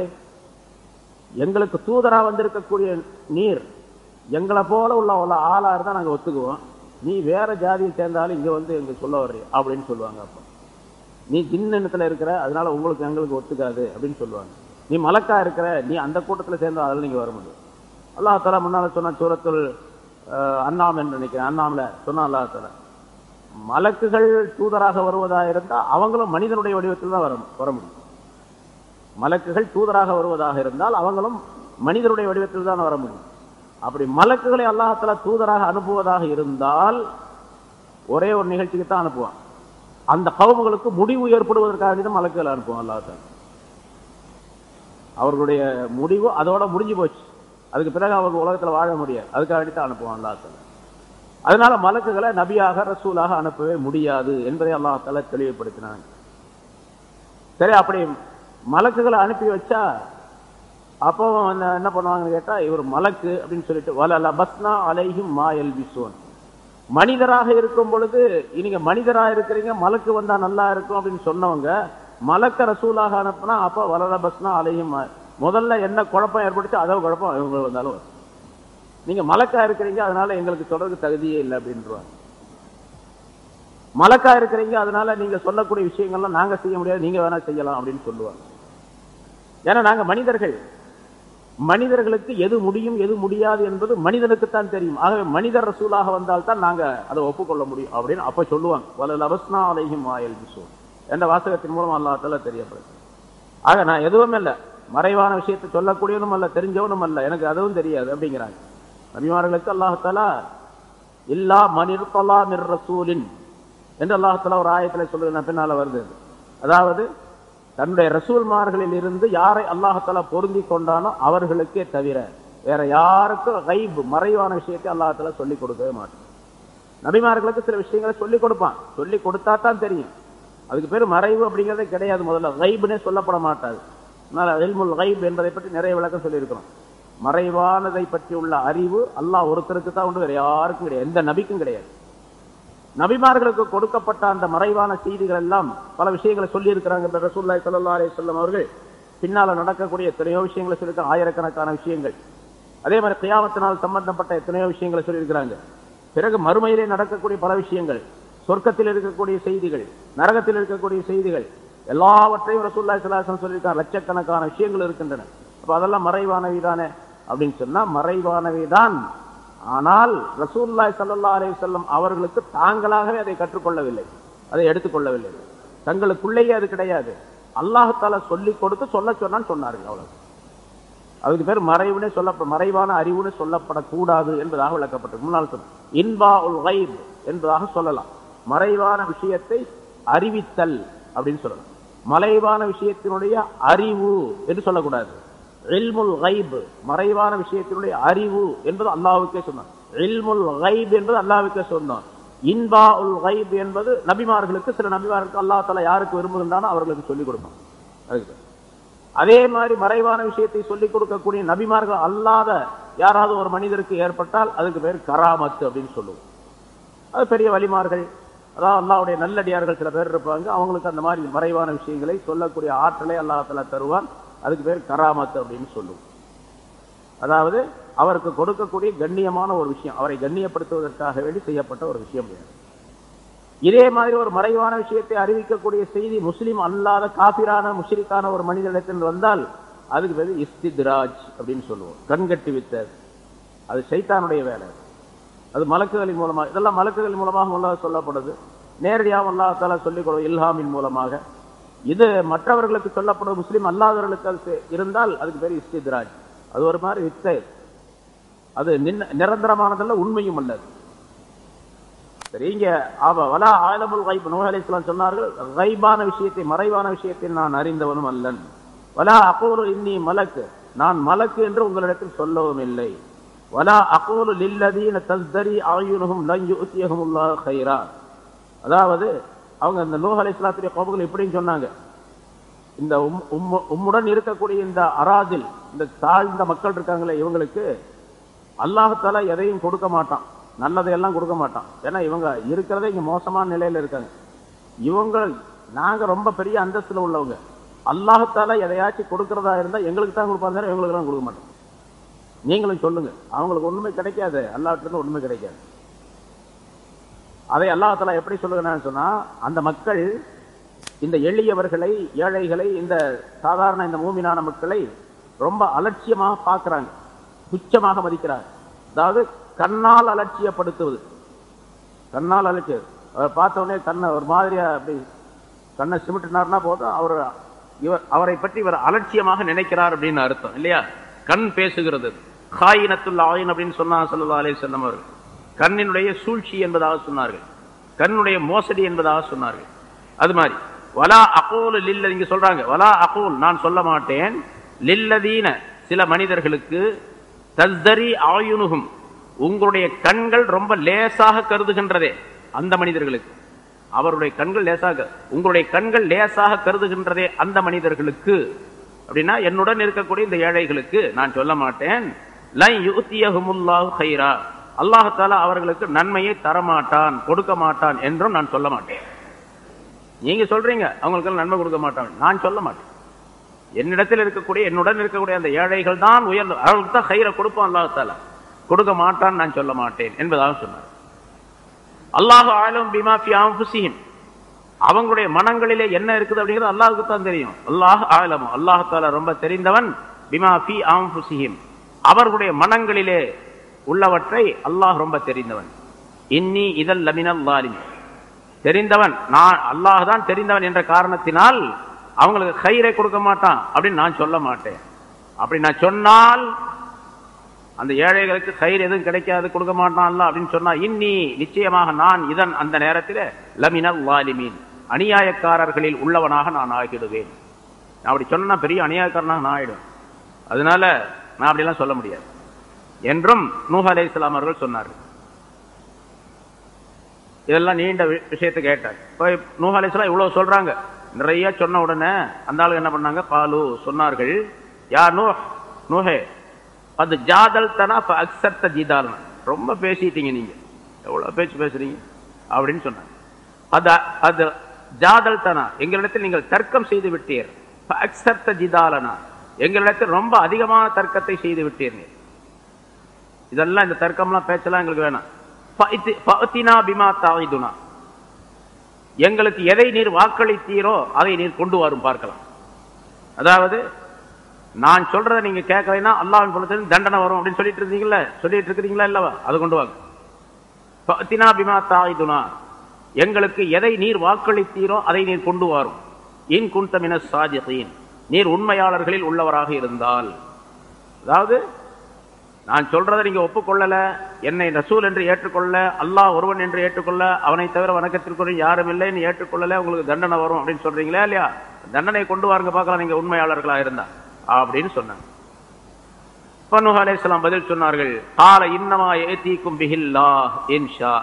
எங்களுக்கு தூதரா வந்திருக்கக்கூடிய நீர் எங்களை போல உள்ள உள்ள ஆளா இருந்தா நாங்க ஒத்துக்குவோம் நீ வேற ஜாதியை சேர்ந்தாலும் இங்க வந்து எங்க சொல்ல வர்றீ அப்படின்னு சொல்லுவாங்க அப்போ நீ ஜின்னத்துல இருக்கிற அதனால உங்களுக்கு எங்களுக்கு ஒத்துக்காது அப்படின்னு சொல்லுவாங்க நீ மலக்கா இருக்கிற நீ அந்த கூட்டத்துல சேர்ந்தா அதில் நீங்க வர முடியும் அல்லாஹ் தலா முன்னால சொன்ன சூரத்துல் அஹ், அன்னாம் என்று நினைக்கிறேன் அன்னாம்ல சொன்னா அல்லாஹ் தலா மலக்குகள் தூதராக வருவதா இருந்தா அவங்களும் மனிதனுடைய வடிவத்தில் தான் வர வர முடியும் மலக்குகள் தூதராக வருவதாக இருந்தால் அவங்களும் மனிதனுடைய வடிவத்தில் தான் வர முடியும் அப்படி மலக்குகளை அல்லாஹால தூதராக அனுப்புவதாக இருந்தால் ஒரே ஒரு நிகழ்ச்சிக்கு தான் அனுப்புவான் அந்த கவுமுகளுக்கு முடிவு ஏற்படுவதற்காக தான் மலக்குகளை அனுப்புவான் அல்லாஹால அவர்களுடைய முடிவு அதோட முடிஞ்சு போச்சு அதுக்கு பிறகு அவங்க உலகத்துல வாழ முடியாது அதுக்காக வேண்டி தான் அனுப்புவான் அல்லாஹால அதனால மலக்குகளை நபியாக ரசூலாக அனுப்பவே முடியாது என்பதை அல்லாஹால தெளிவுபடுத்தினாங்க சரி அப்படி மலக்குகளை அனுப்பி வச்சா அப்போ என்ன என்ன பண்ணுவாங்கன்னு கேட்டா இவர் மலக்கு அப்படின்னு சொல்லிட்டு வல லபஸ்னா அலைஹிம் மா எல்பிசோன் மனிதராக இருக்கும் பொழுது நீங்க மனிதராக இருக்கிறீங்க மலக்கு வந்தா நல்லா இருக்கும் அப்படின்னு சொன்னவங்க மலக்க ரசூலாக அனுப்புனா அப்போ வலல பஸ்னா அலையும் மா- முதல்ல என்ன குழப்பம் ஏற்படுச்சு அதோ குழப்பம் இவங்க வந்தாலும் வரும். நீங்க மலக்கா இருக்கிறீங்க அதனால எங்களுக்கு சொல்றதுக்கு தகுதியே இல்லை அப்படின்றாங்க மலக்கா இருக்கிறீங்க அதனால நீங்க சொல்லக்கூடிய விஷயங்கள்லாம் நாங்க செய்ய முடியாது நீங்க வேணா செய்யலாம் அப்படின்னு சொல்லுவாங்க ஏன்னா நாங்க மனிதர்கள் மனிதர்களுக்கு எது முடியும் எது முடியாது என்பது மனிதனுக்குத்தான் தெரியும் ஆகவே மனிதர் ரசூலாக வந்தால் தான் நாங்க அதை ஒப்புக்கொள்ள முடியும் அப்படின்னு அப்ப சொல்லுவாங்க வலல் அவஸ்னா அலைஹிம் ஆயல் பிசோ என்ற வாசகத்தின் மூலம் அல்லாஹால தெரியப்படுது ஆக நான் எதுவும் இல்லை மறைவான விஷயத்தை சொல்லக்கூடியவனும் அல்ல தெரிஞ்சவனும் அல்ல எனக்கு அதுவும் தெரியாது அப்படிங்கிறாங்க நபிமார்களுக்கு அல்லாஹாலா இல்லா மனிர்பலா மிர் ரசூலின் என்று அல்லாஹாலா ஒரு ஆயத்தில் சொல்லுங்க பின்னால வருது அது. அதாவது தன்னுடைய ரசூல்மார்களில் இருந்து யாரை அல்லாஹாலா பொருந்தி கொண்டானோ அவர்களுக்கே தவிர வேற யாருக்கும் கைப் மறைவான விஷயத்தை அல்லாஹாலா சொல்லிக் கொடுக்கவே மாட்டான் நபிமார்களுக்கு சில விஷயங்களை சொல்லிக் கொடுப்பான் சொல்லி கொடுத்தா தான் தெரியும் அதுக்கு பேர் மறைவு அப்படிங்கிறதே கிடையாது முதல்ல கைப்னே சொல்லப்பட மாட்டாது அதனால இல்முல் கைப் என்பதை பற்றி நிறைய விளக்கம் சொல்லியிருக்கிறோம் மறைவானதை பற்றி உள்ள அறிவு அல்லாஹ் ஒருத்தருக்கு தான் உண்டு வேற யாருக்கும் கிடையாது எந்த நபிக்கும் கிடையாது நபிமார்களுக்கு கொடுக்கப்பட்ட அந்த மறைவான செய்திகள் எல்லாம் பல விஷயங்களை சொல்லி இருக்கிறாங்க ரசூல்லாய் சல்லா அலி சொல்லம் அவர்கள் பின்னால நடக்கக்கூடிய எத்தனையோ விஷயங்களை சொல்லியிருக்க ஆயிரக்கணக்கான விஷயங்கள் அதே மாதிரி கியாமத்தினால் சம்பந்தப்பட்ட எத்தனையோ விஷயங்களை சொல்லியிருக்கிறாங்க பிறகு மறுமையிலே நடக்கக்கூடிய பல விஷயங்கள் சொர்க்கத்தில் இருக்கக்கூடிய செய்திகள் நரகத்தில் இருக்கக்கூடிய செய்திகள் எல்லாவற்றையும் ரசூல்லாய் சலாசன் சொல்லியிருக்காங்க லட்சக்கணக்கான விஷயங்கள் இருக்கின்றன அப்ப அதெல்லாம் மறைவானவை தானே அப்படின்னு சொன்னா மறைவானவை தான் ஆனால் ரசூல்லாய் சல்லா அலி சொல்லம் அவர்களுக்கு தாங்களாகவே அதை கற்றுக்கொள்ளவில்லை அதை எடுத்துக்கொள்ளவில்லை தங்களுக்குள்ளேயே அது கிடையாது அல்லாஹால சொல்லிக் கொடுத்து சொல்ல சொன்னான்னு சொன்னார்கள் அவ்வளவு அதுக்கு பேர் மறைவுனே சொல்ல மறைவான அறிவுன்னு சொல்லப்படக்கூடாது என்பதாக விளக்கப்பட்டது முன்னால் சொன்ன இன்பா உல் கைப் என்பதாக சொல்லலாம் மறைவான விஷயத்தை அறிவித்தல் அப்படின்னு சொல்லலாம் மறைவான விஷயத்தினுடைய அறிவு என்று சொல்லக்கூடாது இல்முல் கைப் மறைவான விஷயத்தினுடைய அறிவு என்பது அல்லாவுக்கே சொன்னான் இல்முல் கைப் என்பது அல்லாவுக்கே சொன்னான் இன்பா உல் கைப் என்பது நபிமார்களுக்கு சில நபிமார்களுக்கு அல்லா தலா யாருக்கு விரும்புகின்றானோ அவர்களுக்கு சொல்லிக் கொடுப்பான் அதுக்கு அதே மாதிரி மறைவான விஷயத்தை சொல்லிக் கொடுக்கக்கூடிய நபிமார்கள் அல்லாத யாராவது ஒரு மனிதருக்கு ஏற்பட்டால் அதுக்கு பேர் கராமத்து அப்படின்னு சொல்லுவோம் அது பெரிய வழிமார்கள் அதாவது அல்லாவுடைய நல்லடியார்கள் சில பேர் இருப்பாங்க அவங்களுக்கு அந்த மாதிரி மறைவான விஷயங்களை சொல்லக்கூடிய ஆற்றலை அல்லாஹால தருவான் அதுக்கு பேர் கராமத்து அப்படின்னு சொல்லுவோம் அதாவது அவருக்கு கொடுக்கக்கூடிய கண்ணியமான ஒரு விஷயம் அவரை கண்ணியப்படுத்துவதற்காக வேண்டி செய்யப்பட்ட ஒரு விஷயம் இதே மாதிரி ஒரு மறைவான விஷயத்தை அறிவிக்கக்கூடிய செய்தி முஸ்லீம் அல்லாத காபிரான முஷ்ரிக்கான ஒரு மனிதனிடத்தில் வந்தால் அதுக்கு பேர் இஸ்தித்ராஜ் அப்படின்னு சொல்லுவோம் கண்கட்டி வித்த அது சைத்தானுடைய வேலை அது மலக்குகளின் மூலமாக இதெல்லாம் மலக்குகளின் மூலமாக உள்ளதாக சொல்லப்படுது நேரடியாக அல்லாஹால சொல்லிக் கொடுக்கும் இல்ஹாமின் மூலமாக இது மற்றவர்களுக்கு சொல்லப்படும் முஸ்லீம் அல்லாதவர்களுக்கு அது இருந்தால் அதுக்கு பேர் இஸ்தித்ராஜ் அது ஒரு மாதிரி வித்தை அது நிரந்தரமானதல்ல உண்மையும் அல்லது சரி இங்க அவ வலா ஆலமுல் கைப் நூஹ் அலைஹிஸ்ஸலாம் சொன்னார்கள் கைபான விஷயத்தை மறைவான விஷயத்தை நான் அறிந்தவனும் அல்லன் வலா அகூலு இன்னி மலக்கு நான் மலக்கு என்று உங்களிடத்தில் சொல்லவும் இல்லை வலா அகூலு லில்லதீன தஸ்தரி ஆயுனுகும் லன் யுத்தியஹுமுல்லாஹ் கைரா அதாவது அவங்க இந்த நூஹ் அலைஹிஸ்ஸலாத்துடைய கோபங்கள் இப்படின்னு சொன்னாங்க இந்த உம்முடன் இருக்கக்கூடிய இந்த அராஜில் இந்த தாழ்ந்த மக்கள் இருக்காங்களே இவங்களுக்கு அல்லாஹால எதையும் கொடுக்க மாட்டான் நல்லதையெல்லாம் கொடுக்க மாட்டான் ஏன்னா இவங்க இருக்கிறதே இங்க மோசமான நிலையில இருக்காங்க இவங்க நாங்க ரொம்ப பெரிய அந்தஸ்துல உள்ளவங்க அல்லாஹத்தால எதையாச்சும் கொடுக்கறதா இருந்தா எங்களுக்கு தான் கொடுப்பாங்க இவங்களுக்கு எல்லாம் கொடுக்க மாட்டோம் நீங்களும் சொல்லுங்க அவங்களுக்கு ஒண்ணுமே கிடைக்காது அல்லாஹ்ட்ட இருந்து ஒண்ணுமே கிடைக்காது அதை அல்லாஹால எப்படி சொல்லுகிறான்னு சொன்னா அந்த மக்கள் இந்த எளியவர்களை ஏழைகளை இந்த சாதாரண இந்த மூமினான மக்களை ரொம்ப அலட்சியமாக பார்க்கிறாங்க துச்சமாக மதிக்கிறாங்க அதாவது கண்ணால் அலட்சியப்படுத்துவது கண்ணால் அலட்சியம் அவர் பார்த்த உடனே கண்ணை ஒரு மாதிரியா அப்படி கண்ணை சிமிட்டினார்னா போதும் அவர் இவர் அவரை பற்றி இவர் அலட்சியமாக நினைக்கிறார் அப்படின்னு அர்த்தம் இல்லையா கண் பேசுகிறது காயினத்துள்ள ஆயின் அப்படின்னு சொன்னா சொல்லா அலே செல்லம் அவர்கள் கண்ணினுடைய சூழ்ச்சி என்பதாக சொன்னார்கள் கண்ணுடைய மோசடி என்பதாக சொன்னார்கள் அது மாதிரி வலா அகோல் லில்ல இங்க சொல்றாங்க வலா அகோல் நான் சொல்ல மாட்டேன் லில்லதீன சில மனிதர்களுக்கு தஸ்தரி ஆயுனுகும் உங்களுடைய கண்கள் ரொம்ப லேசாக கருதுகின்றதே அந்த மனிதர்களுக்கு அவருடைய கண்கள் லேசாக உங்களுடைய கண்கள் லேசாக கருதுகின்றதே அந்த மனிதர்களுக்கு அப்படின்னா என்னுடன் இருக்கக்கூடிய இந்த ஏழைகளுக்கு நான் சொல்ல மாட்டேன் அல்லாஹால அவர்களுக்கு நன்மையை தரமாட்டான் கொடுக்க மாட்டான் என்றும் நான் சொல்ல மாட்டேன் நீங்க சொல்றீங்க அவங்களுக்கு நன்மை கொடுக்க மாட்டான் நான் சொல்ல மாட்டேன் என்னிடத்தில் இருக்கக்கூடிய என்னுடன் இருக்கக்கூடிய அந்த ஏழைகள் தான் உயர்ந்த அவர்களுக்கு தான் கயிறை கொடுப்பான் அல்லாஹால கொடுக்க மாட்டான் நான் சொல்ல மாட்டேன் என்பதாக சொன்னார் அல்லாஹ் ஆலம் பிமாஃபி ஆம்புசியும் அவங்களுடைய மனங்களிலே என்ன இருக்குது அப்படிங்கிறது அல்லாஹுக்கு தான் தெரியும் அல்லாஹ் ஆலம் அல்லாஹால ரொம்ப தெரிந்தவன் பிமாஃபி ஆம்புசியும் அவர்களுடைய மனங்களிலே உள்ளவற்றை அல்லாஹ் ரொம்ப தெரிந்தவன் இன்னி இதல் லமினல் லாலிம் தெரிந்தவன் நான் அல்லாஹ் தான் தெரிந்தவன் என்ற காரணத்தினால் அவங்களுக்கு கயிறை கொடுக்க மாட்டான் அப்படின்னு நான் சொல்ல மாட்டேன் அப்படி நான் சொன்னால் அந்த ஏழைகளுக்கு கயிறு எதுவும் கிடைக்காது கொடுக்க மாட்டான்ல அப்படின்னு சொன்னா இன்னி நிச்சயமாக நான் இதன் அந்த நேரத்தில் லமினல் வாலிமீன் அநியாயக்காரர்களில் உள்ளவனாக நான் ஆகிடுவேன் நான் அப்படி சொன்னா பெரிய அநியாயக்காரனாக நான் ஆயிடும் அதனால நான் அப்படிலாம் சொல்ல முடியாது என்றும் நூஹ் அலை இஸ்லாம் அவர்கள் சொன்னார்கள் இதெல்லாம் நீண்ட வி- விஷயத்தை கேட்டார் இப்போ நூஹ் அலை இஸ்லாம் இவ்வளவு சொல்றாங்க நிறைய சொன்ன உடனே அந்த ஆளு என்ன பண்ணாங்க பாலு சொன்னார்கள் யா நூ நூஹே அது ஜாதல் தனா அக்சர்த்த ஜிதால்னா ரொம்ப பேசிட்டீங்க நீங்க எவ்வளவு பேச்சு பேசுறீங்க அப்படின்னு சொன்னாங்க அது அது ஜாதல் தனா எங்களிடத்தில் நீங்கள் தர்க்கம் செய்து விட்டீர் அக்சர்த்த ஜிதாலனா எங்களிடத்தில் ரொம்ப அதிகமான தர்க்கத்தை செய்து விட்டீர் நீர். இதெல்லாம் இந்த தர்க்கம்லாம் பேச்செல்லாம் எங்களுக்கு வேணாம் ஃபஅத்தி- ஃபஅத்தினா பிமா தாயிதுனா எங்களுக்கு எதை நீர் வாக்களித்தீரோ அதை நீர் கொண்டு வரும் பார்க்கலாம் அதாவது நான் சொல்றதை நீங்க கேட்கலைன்னா அல்லாஹ்வின் புறத்தில் தண்டனை வரும் அப்படின்னு சொல்லிட்டு இருந்தீங்கல்ல சொல்லிட்டு இருக்கிறீங்களா இல்லவா அது கொண்டு வாங்க ஃபஅத்தினா பிமா தாயிதுனா எங்களுக்கு எதை நீர் வாக்களித்தீரோ அதை நீர் கொண்டு வரும் இன் குந்த மின சாதிகீன் நீர் உண்மையாளர்களில் உள்ளவராக இருந்தால் அதாவது நான் சொல்றதை நீங்க ஒப்புக்கொள்ளல என்னை ரசூல் என்று ஏற்றுக்கொள்ள அல்லாஹ் ஒருவன் என்று ஏற்றுக்கொள்ள அவனை தவிர வணக்கத்திற்குரிய யாரும் இல்லைன்னு ஏற்றுக்கொள்ளல உங்களுக்கு தண்டனை வரும் அப்படின்னு சொல்றீங்களா இல்லையா தண்டனை கொண்டு வாருங்க பார்க்கலாம் நீங்க உண்மையாளர்களா இருந்தா அப்படின்னு சொன்னாங்க பனு அலைஹிஸ்ஸலாம் பதில் சொன்னார்கள் கால இன்னமா ஏத்தீக்கும் பிஹில்லா இன்ஷா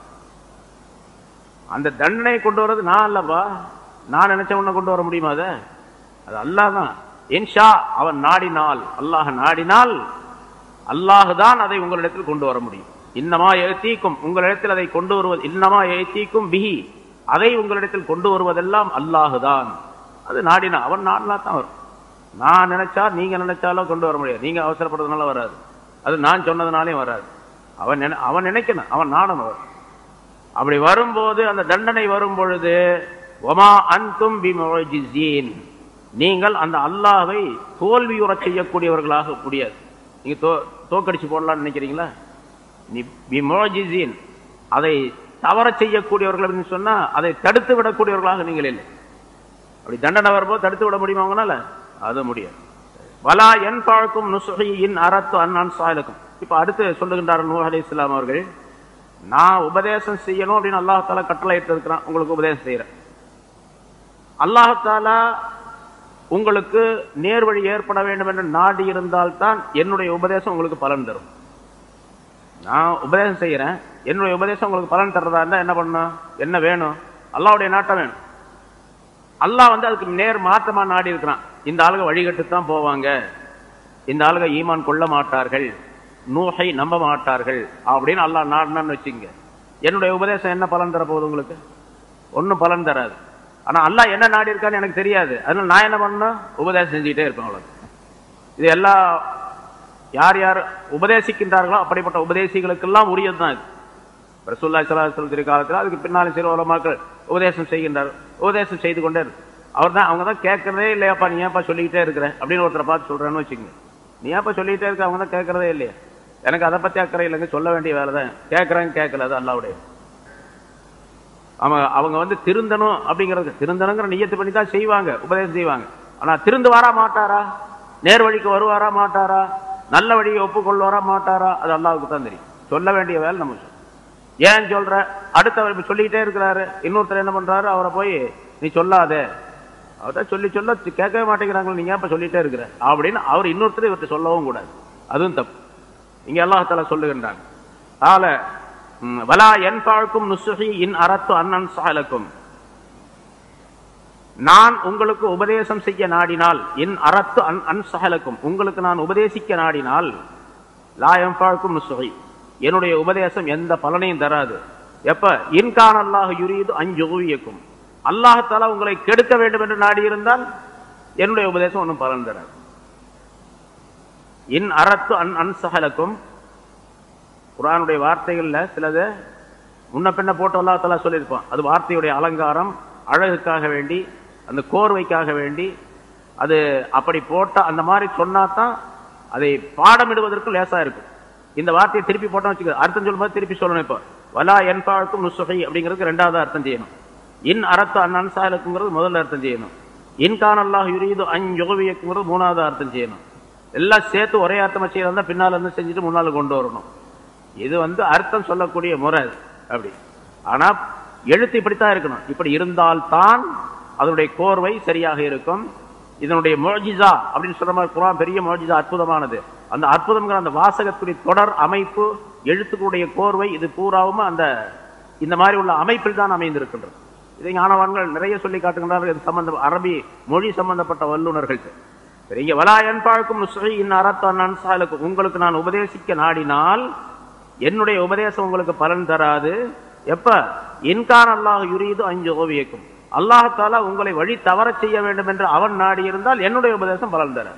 அந்த தண்டனை கொண்டு வர்றது நான் அல்லவா நான் நினைச்ச உன்னை கொண்டு வர முடியுமா அதை அது அல்லாஹ் தான் இன்ஷா அவன் நாடினால் அல்லாஹ் நாடினால் அல்லாஹ் தான் அதை உங்களிடத்தில் கொண்டு வர முடியும் இன்னமா எழுத்தீக்கும் உங்களிடத்தில் அதை கொண்டு வருவது இன்னமா எழுத்தீக்கும் பிஹி அதை உங்களிடத்தில் கொண்டு வருவதெல்லாம் அல்லாஹ் தான் அது நாடினா அவன் நாடினா தான் வரும் நான் நினைச்சா நீங்க நினைச்சாலும் கொண்டு வர முடியாது நீங்க அவசரப்படுறதுனால வராது அது நான் சொன்னதுனாலே வராது அவன் நினை அவன் நினைக்கணும் அவன் நாடணும் வரும் அப்படி வரும்போது அந்த தண்டனை வரும் பொழுது ஒமா அன்தும் பிமோஜிசீன் நீங்கள் அந்த அல்லாஹ்வை தோல்வியுறச் செய்யக்கூடியவர்களாக முடியாது நீங்க தோ தோக்கடிச்சு போடலாம்னு நினைக்கிறீங்களா நீ பிமோஜிசீன் அதை தவற செய்யக்கூடியவர்கள் அப்படின்னு சொன்னா அதை தடுத்து விடக்கூடியவர்களாக நீங்கள் இல்லை அப்படி தண்டனை வரும்போது தடுத்து விட முடியுமா அவங்களால அது முடியாது வலா என் பழக்கும் நுசுகையின் அறத்து அண்ணான் சாயலுக்கும் இப்ப அடுத்து சொல்லுகின்றார் நூ அலி இஸ்லாம் அவர்கள் நான் உபதேசம் செய்யணும் அப்படின்னு அல்லாஹால கட்டளை இருக்கிறான் உங்களுக்கு உபதேசம் செய்யறேன் அல்லாஹாலா உங்களுக்கு நேர்வழி ஏற்பட வேண்டும் என்று நாடி இருந்தால்தான் என்னுடைய உபதேசம் உங்களுக்கு பலன் தரும் நான் உபதேசம் செய்யறேன் என்னுடைய உபதேசம் உங்களுக்கு பலன் தர்றதா இருந்தா என்ன பண்ணணும் என்ன வேணும் அல்லாஹ்வுடைய நாட்டம் வேணும் அல்லாஹ் வந்து அதுக்கு நேர் மாற்றமா நாடி இருக்கிறான் இந்த ஆளுங்க வழிகட்டு தான் போவாங்க இந்த ஆளுங்க ஈமான் கொள்ள மாட்டார்கள் நூஹை நம்ப மாட்டார்கள் அப்படின்னு அல்லாஹ் நாடினான்னு வச்சுங்க என்னுடைய உபதேசம் என்ன பலன் தர போகுது உங்களுக்கு ஒன்றும் பலன் தராது ஆனா அல்லாஹ் என்ன நாடி இருக்கான்னு எனக்கு தெரியாது அதனால நான் என்ன பண்ணணும் உபதேசம் செஞ்சுக்கிட்டே இருப்பேன் அவ்வளவு இது எல்லா யார் யார் உபதேசிக்கின்றார்களோ அப்படிப்பட்ட உபதேசிகளுக்கெல்லாம் உரியது தான் இது ரசூல்லா சலாஹல் திருக்காலத்தில் அதுக்கு பின்னாலும் சில உலமாக்கள் உபதேசம் செய்கின்றார் உபதேசம் செய்து கொண்டே இருக்கு அவர் தான் அவங்க தான் கேட்கறதே இல்லையாப்பா நீ ஏன்ப்பா சொல்லிக்கிட்டே இருக்கிற அப்படின்னு ஒருத்தரை பார்த்து சொல்றேன்னு வச்சுக்கோங்க நீ ஏன்ப்பா சொல்லிக்கிட்டே இருக்க அவங்க தான் கேட்கறதே இல்லையா எனக்கு அதை பத்தி அக்கறை இல்லைங்க சொல்ல வேண்டிய வேலை தான் கேட்கறேன் கேட்கல அது அல்லாவுடைய அவங்க அவங்க வந்து திருந்தணும் அப்படிங்கிறது திருந்தணுங்கிற நியத்து பண்ணி தான் செய்வாங்க உபதேசம் செய்வாங்க ஆனா திருந்து வரா மாட்டாரா நேர் வழிக்கு வருவாரா மாட்டாரா நல்ல வழியை ஒப்புக்கொள்வாரா மாட்டாரா அது அல்லாவுக்கு தான் தெரியும் சொல்ல வேண்டிய வேலை நம்ம சொல்லணும். ஏன் சொல்ற அடுத்தவர் இப்ப சொல்லிக்கிட்டே இருக்கிறாரு இன்னொருத்தர் என்ன பண்றாரு அவரை போய் நீ சொல்லாத அவர்கிட்ட சொல்லி சொல்ல கேட்கவே மாட்டேங்கிறாங்களே நீங்க ஏன் சொல்லிட்டே இருக்கிற அப்படின்னு அவர் இன்னொருத்தர் இவர்கிட்ட சொல்லவும் கூடாது அதுவும் தப்பு இங்க அல்லாஹால சொல்லுகின்றாங்க ஆல ம், வலா என் பாழ்க்கும் நுசுகி இன் அரத்து அண்ணன் சாலக்கும் நான் உங்களுக்கு உபதேசம் செய்ய நாடினால் என் அரத்து அன் அன்சகலக்கும் உங்களுக்கு நான் உபதேசிக்க நாடினால் லா எம்பாழ்க்கும் நுசுகை என்னுடைய உபதேசம் எந்த பலனையும் தராது எப்ப இன்கான் அல்லாஹ் யுரீது அஞ்சுவியக்கும் அல்லாஹால உங்களை கெடுக்க வேண்டும் என்று நாடி இருந்தால் என்னுடைய உபதேசம் ஒன்றும் பலன் தராது இன் அரத்து அன் அன்சகலக்கும் குரானுடைய வார்த்தைகள்ல சிலது முன்ன பின்ன போட்டு அல்லா தலா சொல்லியிருப்பான் அது வார்த்தையுடைய அலங்காரம் அழகுக்காக வேண்டி அந்த கோர்வைக்காக வேண்டி அது அப்படி போட்டா அந்த மாதிரி சொன்னா தான் அதை பாடமிடுவதற்கு லேசா இருக்கும் இந்த வார்த்தையை திருப்பி போட்டோம் வச்சுக்க அர்த்தம் சொல்லும்போது திருப்பி சொல்லணும் இப்போ வலா என்பாழ்க்கும் நுசுகை அப்படிங்கிறதுக்கு ரெண்டாவது அர்த்தம் செய்யணும் இன் அரத்து அன்சாலுக்குங்கிறது முதல்ல அர்த்தம் செய்யணும் இன்கான் அல்லாஹ் யுரீது அன் யுகவியக்குங்கிறது மூணாவது அர்த்தம் செய்யணும் எல்லாம் சேர்த்து ஒரே அர்த்தமா செய்யறதா பின்னால் இருந்து செஞ்சுட்டு முன்னால் கொண்டு வரணும் இது வந்து அர்த்தம் சொல்லக்கூடிய முறை அது. அப்படி ஆனா எழுத்து இப்படித்தான் இருக்கணும் இப்படி இருந்தால்தான் அதனுடைய கோர்வை சரியாக இருக்கும் இதனுடைய மோஜிசா அப்படின்னு சொல்ற மாதிரி குரான் பெரிய மோஜிசா அற்புதமானது அந்த அற்புதம்ங்கிற அந்த வாசகத்துடைய தொடர் அமைப்பு எழுத்துக்களுடைய கோர்வை இது பூராவும் அந்த இந்த மாதிரி உள்ள அமைப்பில் தான் அமைந்திருக்கின்றது இதை ஞானவான்கள் நிறைய சொல்லி காட்டுகின்றார்கள் இது சம்பந்தம் அரபி மொழி சம்பந்தப்பட்ட வல்லுநர்கள் சரி, இங்க வலா என்பாழ்க்கும் நுஸ்ரி இன் அரத்தான் அன்சாலுக்கு உங்களுக்கு நான் உபதேசிக்க நாடினால் என்னுடைய உபதேசம் உங்களுக்கு பலன் தராது எப்ப இன்கான் அல்லாஹ் யுரீது அஞ்சு ஓவியக்கும் அல்லாஹால உங்களை வழி தவறச் செய்ய வேண்டும் என்று அவன் நாடி இருந்தால் என்னுடைய உபதேசம் பலன் தராது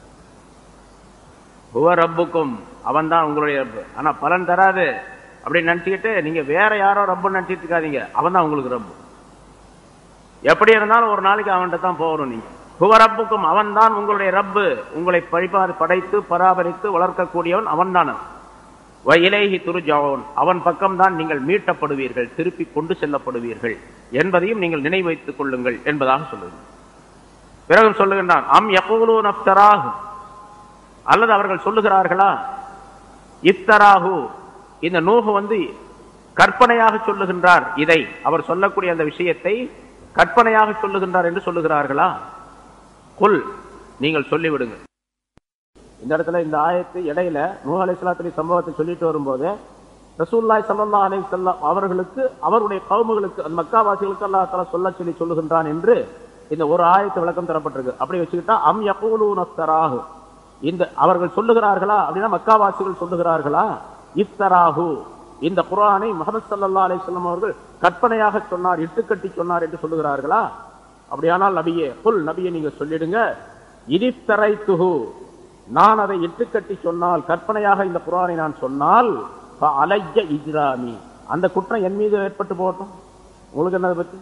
ஹுவ ரப்புக்கும் அவன் தான் உங்களுடைய ரப்பு ஆனா பலன் தராது அப்படின்னு நினைச்சுக்கிட்டு நீங்க வேற யாரோ ரப்புன்னு நினைச்சிட்டு இருக்காதீங்க அவன் தான் உங்களுக்கு ரப்பு எப்படி இருந்தாலும் ஒரு நாளைக்கு அவன்கிட்ட தான் போகணும் நீங்க ஹுவ ரப்புக்கும் அவன் தான் உங்களுடைய ரப்பு உங்களை பழிப்பார் படைத்து பராமரித்து வளர்க்கக்கூடியவன் அவன் தான் இலேஹி துருஜாவோன் அவன் பக்கம்தான் நீங்கள் மீட்டப்படுவீர்கள் திருப்பி கொண்டு செல்லப்படுவீர்கள் என்பதையும் நீங்கள் நினைவு வைத்துக் கொள்ளுங்கள் என்பதாக சொல்லுங்கள் பிறகு சொல்லுகின்றான் அம் யகூலூ நப்தராகு அல்லது அவர்கள் சொல்லுகிறார்களா இப்தராகு இந்த நூஹு வந்து கற்பனையாக சொல்லுகின்றார் இதை அவர் சொல்லக்கூடிய அந்த விஷயத்தை கற்பனையாக சொல்லுகின்றார் என்று சொல்லுகிறார்களா குல் நீங்கள் சொல்லிவிடுங்க இந்த இடத்துல இந்த ஆயத்து இடையில நூஹ் அலைஹிஸ்ஸலாத்துடைய சம்பவத்தை சொல்லிட்டு வரும்போது ரசூல்லாய் ஸல்லல்லாஹு அலைஹி வஸல்லம் அவர்களுக்கு அவருடைய கவுமுகளுக்கு அந்த மக்காவாசிகளுக்கு அல்லாஹ் தஆலா சொல்ல சொல்லி சொல்லுகின்றான் என்று இந்த ஒரு ஆயத்து விளக்கம் தரப்பட்டிருக்கு அப்படி வச்சுக்கிட்டா அம் யகூலூன இஃப்தராஹு இந்த அவர்கள் சொல்லுகிறார்களா அப்படின்னா மக்காவாசிகள் சொல்லுகிறார்களா இஃப்தராஹு இந்த குர்ஆனை முஹம்மது ஸல்லல்லாஹு அலைஹி வஸல்லம் அவர்கள் கற்பனையாக சொன்னார் இட்டுக்கட்டி சொன்னார் என்று சொல்லுகிறார்களா அப்படியானால் நபியே குல் நபியே நீங்க சொல்லிடுங்க இதிஃப்தரைத்துஹு நான் அதை இட்டுக்கட்டி சொன்னால் கற்பனையாக இந்த குர்ஆனை நான் சொன்னால் அலைய இஜ்ராமி அந்த குற்றம் என் மீது ஏற்பட்டு போகட்டும் உங்களுக்கு என்னதை பத்தி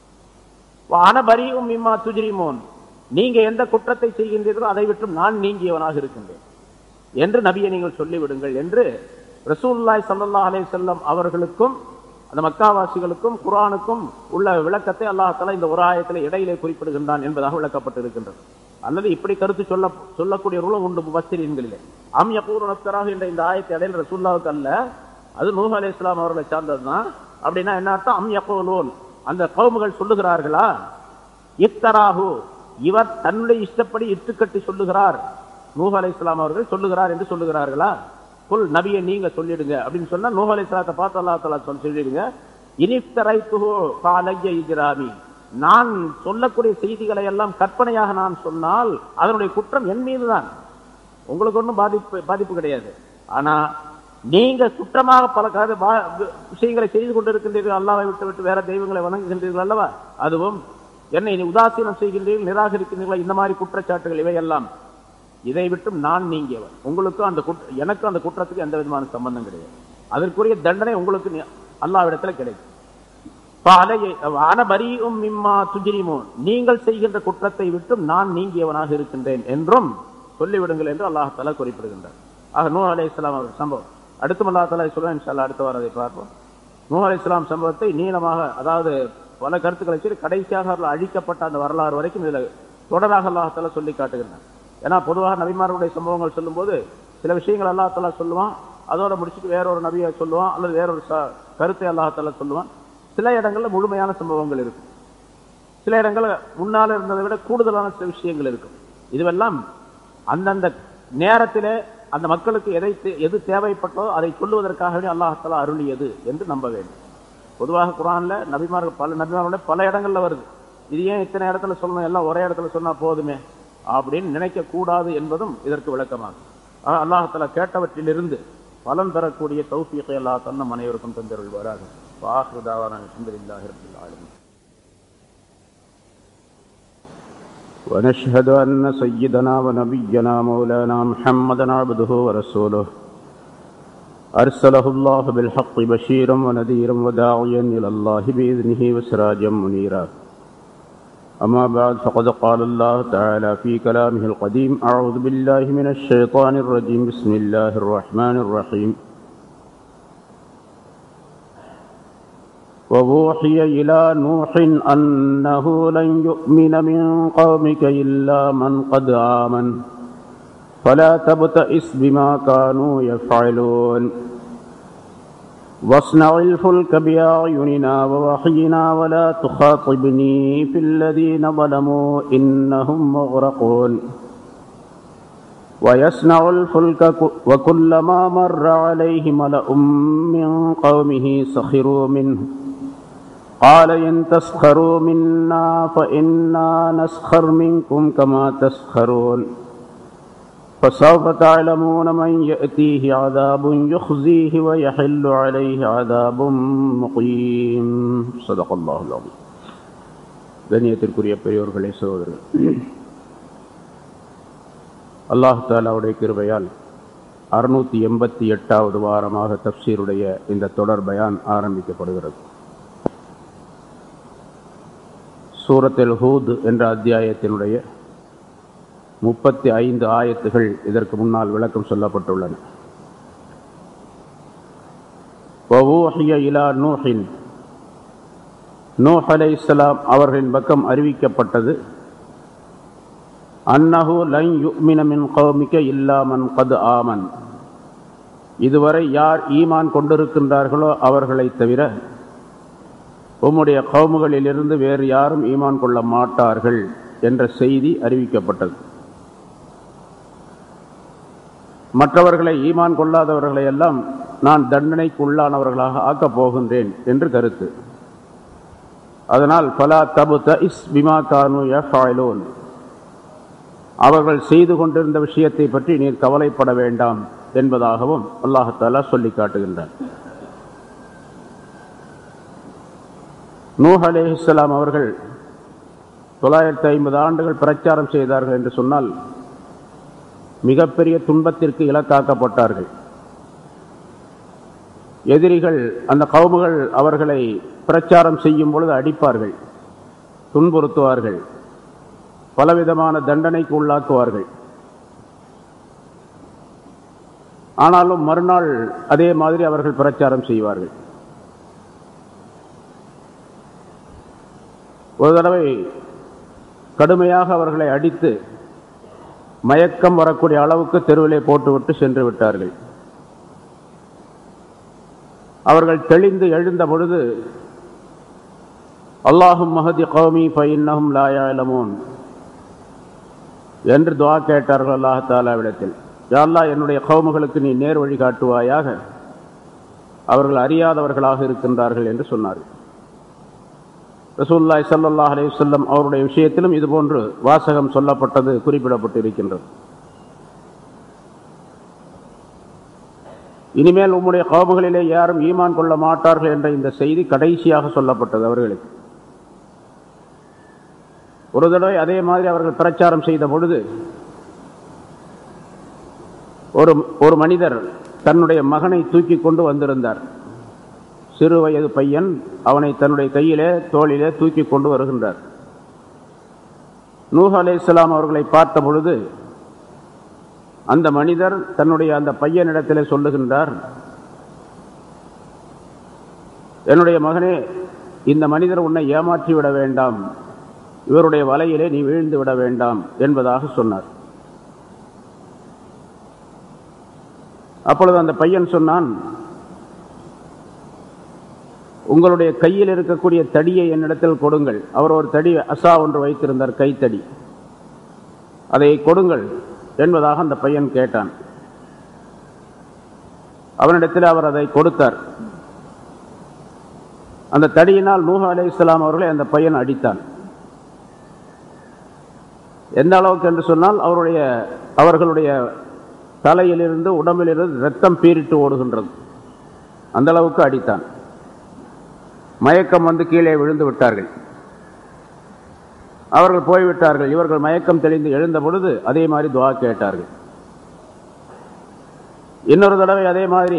அனபரியும் மிம்மா துஜிரிமோன் நீங்க எந்த குற்றத்தை செய்கின்றீர்களோ அதை விட்டும் நான் நீங்கியவனாக இருக்கின்றேன் என்று நபியை நீங்கள் சொல்லிவிடுங்கள் என்று ரசூல்லாய் ஸல்லல்லாஹு அலைஹி வஸல்லம் அவர்களுக்கும் அந்த மக்காவாசிகளுக்கும் குர்ஆனுக்கும் உள்ள விளக்கத்தை அல்லாஹ் தஆலா இந்த ஒரு ஆயத்தில் இடையிலே குறிப்பிடுகின்றான் என்பதாக விளக்கப்பட்டிருக்கின்றது அல்லது இப்படி கருத்து சொல்ல சொல்லக்கூடியவர்களும் உண்டு முபஸ்திரீன்களிலே அம் யகூரு நப்தராக என்ற இந்த ஆயத்தை இடையில் ரசூல்லாவுக்கு அல்ல அது நூஹ் அலைஹி இஸ்லாம் அவர்களை சார்ந்ததுதான் அப்படின்னா என்ன அர்த்தம் அம் யகூலூன் அந்த கவுமுகள் சொல்லுகிறார்களா இத்தராகு இவர் தன்னுடைய இஷ்டப்படி இட்டுக்கட்டி சொல்லுகிறார் நூஹ் அலை இஸ்லாம் அவர்கள் சொல்லுகிறார் என்று சொல்லுகிறார்களா புல் நபியை நீங்க சொல்லிடுங்க அப்படின்னு சொன்னா நூஹ் அலை இஸ்லாத்தை பார்த்து அல்லா தலா சொல்லி சொல்லிடுங்க இனித்தரைத்துஹோ காலைய இஜ்ராமி நான் சொல்லக்கூடிய செய்திகளை எல்லாம் கற்பனையாக நான் சொன்னால் அதனுடைய குற்றம் என் மீதுதான் உங்களுக்கு ஒன்றும் பாதிப்பு பாதிப்பு கிடையாது ஆனா நீங்க குற்றமாக பல காத பா- விஷயங்களை செய்து கொண்டிருக்கின்றீர்கள் அல்லாவை விட்டு விட்டு வேற தெய்வங்களை வணங்குகின்றீர்கள் அல்லவா அதுவும் என்னை நீ உதாசீனம் செய்கின்றீர்கள் நிராகரிக்கின்றீர்கள் இந்த மாதிரி குற்றச்சாட்டுகள் இவை எல்லாம் இதை விட்டும் நான் நீங்கியவன் உங்களுக்கு அந்த குற்ற எனக்கு அந்த குற்றத்துக்கு எந்த விதமான சம்பந்தம் கிடையாது அதற்குரிய தண்டனை உங்களுக்கு நி- அல்லாவிடத்துல கிடைக்கும் அனபரியும் மிம்மா துஜிரிமோ நீங்கள் செய்கின்ற குற்றத்தை விட்டும் நான் நீங்கியவனாக இருக்கின்றேன் என்றும் சொல்லிவிடுங்கள் என்று அல்லாஹ் தலா குறிப்பிடுகின்றார் ஆக நூ அலை இஸ்லாம் அவர் சம்பவம் அடுத்தும் அல்லா தலா சொல்ல இன்ஷால்லா அடுத்த வாரம் அதை பார்ப்போம் நூ அலை இஸ்லாம் சம்பவத்தை நீளமாக அதாவது பல கருத்துக்களை சொல்லி கடைசியாக அவர்கள் அழிக்கப்பட்ட அந்த வரலாறு வரைக்கும் இதுல தொடராக அல்லாஹ் தலா சொல்லி காட்டுகின்றார் ஏன்னா பொதுவாக நபிமார்களுடைய சம்பவங்கள் சொல்லும்போது சில விஷயங்கள் அல்லாஹ் தலா சொல்லுவான் அதோட முடிச்சுட்டு வேற ஒரு நபியை சொல்லுவான் அல்லது வேற ஒரு ச- கருத்தை அல்லாஹ் தலா சொல்லுவான் சில இடங்கள்ல முழுமையான சம்பவங்கள் இருக்கும் சில இடங்கள்ல முன்னால இருந்ததை விட கூடுதலான சில விஷயங்கள் இருக்கும் இதுவெல்லாம் அந்தந்த நேரத்திலே அந்த மக்களுக்கு எதை தே- எது தேவைப்பட்டோ அதை சொல்லுவதற்காகவே அல்லாஹாலா அருளியது என்று நம்ப வேண்டும் பொதுவாக குரான்ல நபிமார்கள் பல நபிமார்களோட பல இடங்கள்ல வருது இது ஏன் இத்தனை இடத்துல சொல்லணும் எல்லாம் ஒரே இடத்துல சொன்னா போதுமே அப்படின்னு நினைக்க கூடாது என்பதும் இதற்கு விளக்கமாகும் ஆக அல்லாஹாலா கேட்டவற்றிலிருந்து பலன் பெறக்கூடிய தௌஃபீகை அல்லாஹ் தன்னம் அனைவருக்கும் தந்தருள்வாராக வாஹ்ரு தாவானா அல்ஹம்துலில்லாஹி ரப்பில் ஆலமீன் ونشهد أن سيدنا ونبينا مولانا محمدا عبده ورسوله أرسله الله بالحق بشيرا ونذيرا وداعيا إلى الله بإذنه وسراجا منيرا أما بعد فقد قال الله تعالى في كلامه القديم أعوذ بالله من الشيطان الرجيم بسم الله الرحمن الرحيم ووحي إلى نوح أنه لن يؤمن من قومك إلا من قد آمن فلا تبتئس بما كانوا يفعلون واصنع الفلك بأعيننا ووحينا ولا تخاطبني في الذين ظلموا إنهم مغرقون ويصنع الفلك وكلما مر عليه ملأ من قومه سخروا منه قال إن تسخروا منا فإنا نسخر منكم كما تسخرون فسوف تعلمون من يأتيه عذاب يخزيه ويحل عليه عذاب مقيم صدق الله العظيم கண்ணியத்திற்குரிய பெரியோர்களே சகோதரர் அல்லாஹ் தாலாவுடைய கிருபையால் அறுநூத்தி எண்பத்தி எட்டாவது வாரமாக தப்சீருடைய இந்த தொடர் பயான் ஆரம்பிக்கப்படுகிறது சூரத்தில் ஹூத் என்ற அத்தியாயத்தினுடைய முப்பத்தி ஐந்து ஆயத்துகள் இதற்கு முன்னால் விளக்கம் சொல்லப்பட்டுள்ளன இலா நூஹின் நூஹ் அலை இஸ்லாம் அவர்களின் பக்கம் அறிவிக்கப்பட்டது அன்னஹு லை யுமினமின் கௌமிக்க இல்லாமன் கது ஆமன் இதுவரை யார் ஈமான் கொண்டிருக்கின்றார்களோ அவர்களை தவிர உம்முடைய கவுமுகளிலிருந்து வேறு யாரும் ஈமான் கொள்ள மாட்டார்கள் என்ற செய்தி அறிவிக்கப்பட்டது மற்றவர்களை ஈமான் கொள்ளாதவர்களை எல்லாம் நான் தண்டனைக்கு உள்ளானவர்களாக ஆக்கப் போகின்றேன் என்று கருத்து அதனால் பலா தபு இஸ் பிமா கானு எஃபாயிலோன் அவர்கள் செய்து கொண்டிருந்த விஷயத்தை பற்றி நீர் கவலைப்பட வேண்டாம் என்பதாகவும் அல்லாஹாலா சொல்லி காட்டுகின்றார் நூஹ் அலேஹிஸ்லாம் அவர்கள் தொள்ளாயிரத்தி ஐம்பது ஆண்டுகள் பிரச்சாரம் செய்தார்கள் என்று சொன்னால் மிகப்பெரிய துன்பத்திற்கு இலக்காக்கப்பட்டார்கள் எதிரிகள் அந்த கவுமுகள் அவர்களை பிரச்சாரம் செய்யும் பொழுது அடிப்பார்கள் துன்புறுத்துவார்கள் பலவிதமான தண்டனைக்கு உள்ளாக்குவார்கள் ஆனாலும் மறுநாள் அதே மாதிரி அவர்கள் பிரச்சாரம் செய்வார்கள் ஒரு தடவை கடுமையாக அவர்களை அடித்து மயக்கம் வரக்கூடிய அளவுக்கு தெருவிலே போட்டுவிட்டு சென்று விட்டார்கள் அவர்கள் தெளிந்து எழுந்த பொழுது அல்லாஹும் மஹதி கௌமி பைன்னஹும் லாயாலமோன் என்று துவா கேட்டார்கள் அல்லாஹாலாவிடத்தில் யாழ்லா என்னுடைய கௌமுகளுக்கு நீ நேர் வழி காட்டுவாயாக அவர்கள் அறியாதவர்களாக இருக்கின்றார்கள் என்று சொன்னார்கள் ரசூல்லாய் சல்லாஹ் அலே சொல்லம் அவருடைய விஷயத்திலும் இதுபோன்று வாசகம் சொல்லப்பட்டது குறிப்பிடப்பட்டு இருக்கின்றது இனிமேல் உம்முடைய கவுமுகளிலே யாரும் ஈமான் கொள்ள மாட்டார்கள் என்ற இந்த செய்தி கடைசியாக சொல்லப்பட்டது அவர்களுக்கு ஒரு தடவை அதே மாதிரி அவர்கள் பிரச்சாரம் செய்த பொழுது ஒரு ஒரு மனிதர் தன்னுடைய மகனை தூக்கி கொண்டு வந்திருந்தார் சிறு வயது பையன் அவனை தன்னுடைய கையிலே தோளிலே தூக்கி கொண்டு வருகின்றார் நூஹ் அலே இஸ்லாம் அவர்களை பார்த்த பொழுது அந்த மனிதர் தன்னுடைய அந்த பையனிடத்திலே சொல்லுகின்றார் என்னுடைய மகனே இந்த மனிதர் உன்னை ஏமாற்றி விட வேண்டாம் இவருடைய வலையிலே நீ வீழ்ந்து விட வேண்டாம் என்பதாக சொன்னார் அப்பொழுது அந்த பையன் சொன்னான் உங்களுடைய கையில் இருக்கக்கூடிய தடியை என்னிடத்தில் கொடுங்கள் அவர் ஒரு தடி அசா ஒன்று வைத்திருந்தார் கைத்தடி அதை கொடுங்கள் என்பதாக அந்த பையன் கேட்டான் அவனிடத்தில் அவர் அதை கொடுத்தார் அந்த தடியினால் நூஹா அலி இஸ்லாம் அவர்களை அந்த பையன் அடித்தான் எந்த அளவுக்கு என்று சொன்னால் அவருடைய அவர்களுடைய தலையிலிருந்து உடம்பிலிருந்து ரத்தம் பீரிட்டு ஓடுகின்றது அந்த அளவுக்கு அடித்தான் மயக்கம் வந்து கீழே விழுந்து விட்டார்கள் அவர்கள் போய்விட்டார்கள் இவர்கள் மயக்கம் தெளிந்து எழுந்த பொழுது அதே மாதிரி துவா கேட்டார்கள் இன்னொரு தடவை அதே மாதிரி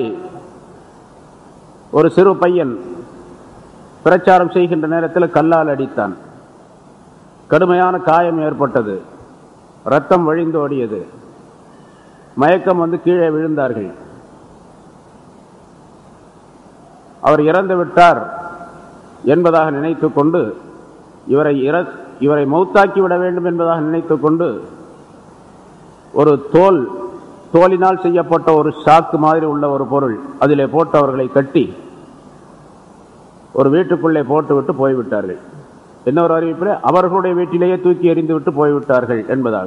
ஒரு சிறு பையன் பிரச்சாரம் செய்கின்ற நேரத்தில் கல்லால் அடித்தான் கடுமையான காயம் ஏற்பட்டது ரத்தம் வழிந்து ஓடியது மயக்கம் வந்து கீழே விழுந்தார்கள் அவர் இறந்து விட்டார் என்பதாக நினைத்து கொண்டு இவரை இற இவரை மௌத்தாக்கி விட வேண்டும் என்பதாக நினைத்து கொண்டு ஒரு தோல் தோலினால் செய்யப்பட்ட ஒரு சாக்கு மாதிரி உள்ள ஒரு பொருள் அதிலே போட்டு அவர்களை கட்டி ஒரு வீட்டுக்குள்ளே போட்டுவிட்டு போய்விட்டார்கள் என்ன ஒரு அறிவிப்பில் அவர்களுடைய வீட்டிலேயே தூக்கி எறிந்து விட்டு போய்விட்டார்கள் என்பதாக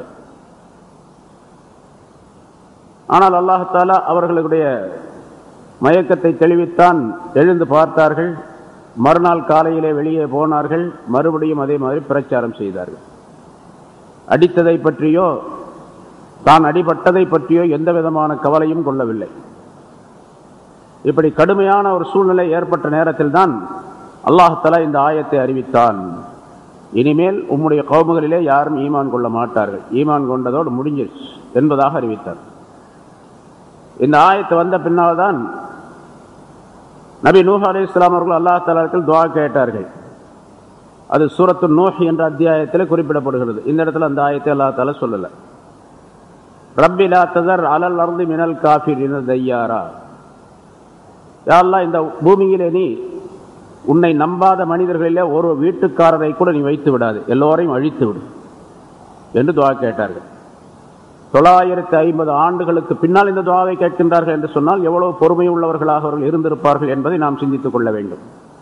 ஆனால் அல்லாஹாலா அவர்களுடைய மயக்கத்தை தெளிவித்தான் எழுந்து பார்த்தார்கள் மறுநாள் காலையிலே வெளியே போனார்கள் மறுபடியும் அதே மாதிரி பிரச்சாரம் செய்தார்கள் அடித்ததை பற்றியோ தான் அடிபட்டதை பற்றியோ எந்த விதமான கவலையும் கொள்ளவில்லை இப்படி கடுமையான ஒரு சூழ்நிலை ஏற்பட்ட நேரத்தில் தான் அல்லாஹலா இந்த ஆயத்தை அறிவித்தான் இனிமேல் உம்முடைய கௌமுகளிலே யாரும் ஈமான் கொள்ள மாட்டார்கள் ஈமான் கொண்டதோடு முடிஞ்சிருச்சு என்பதாக அறிவித்தார் இந்த ஆயத்து வந்த பின்னால் தான் நபி நூஹ் அலி இஸ்லாம் அவர்கள் அல்லா தலாத்தில் துவா கேட்டார்கள் அது சூரத்து நூஹ் என்ற அத்தியாயத்தில் குறிப்பிடப்படுகிறது இந்த இடத்துல அந்த ஆயத்தை அல்லா தால சொல்லலை ரப்பிலா ததர் அலல் அருந்து மினல் காஃபிர் தையாரா யாரெல்லாம் இந்த பூமியிலே நீ உன்னை நம்பாத மனிதர்களிலே ஒரு வீட்டுக்காரரை கூட நீ வைத்து விடாது எல்லோரையும் அழித்து விடு என்று துவா கேட்டார்கள் தொள்ளாயிரத்தி ஐம்பது ஆண்டுகளுக்கு பின்னால் இந்த துவாவை கேட்கின்றார்கள் என்று சொன்னால் எவ்வளவு பொறுமை உள்ளவர்களாக அவர்கள் இருந்திருப்பார்கள் என்பதை நாம் சிந்தித்துக் கொள்ள வேண்டும்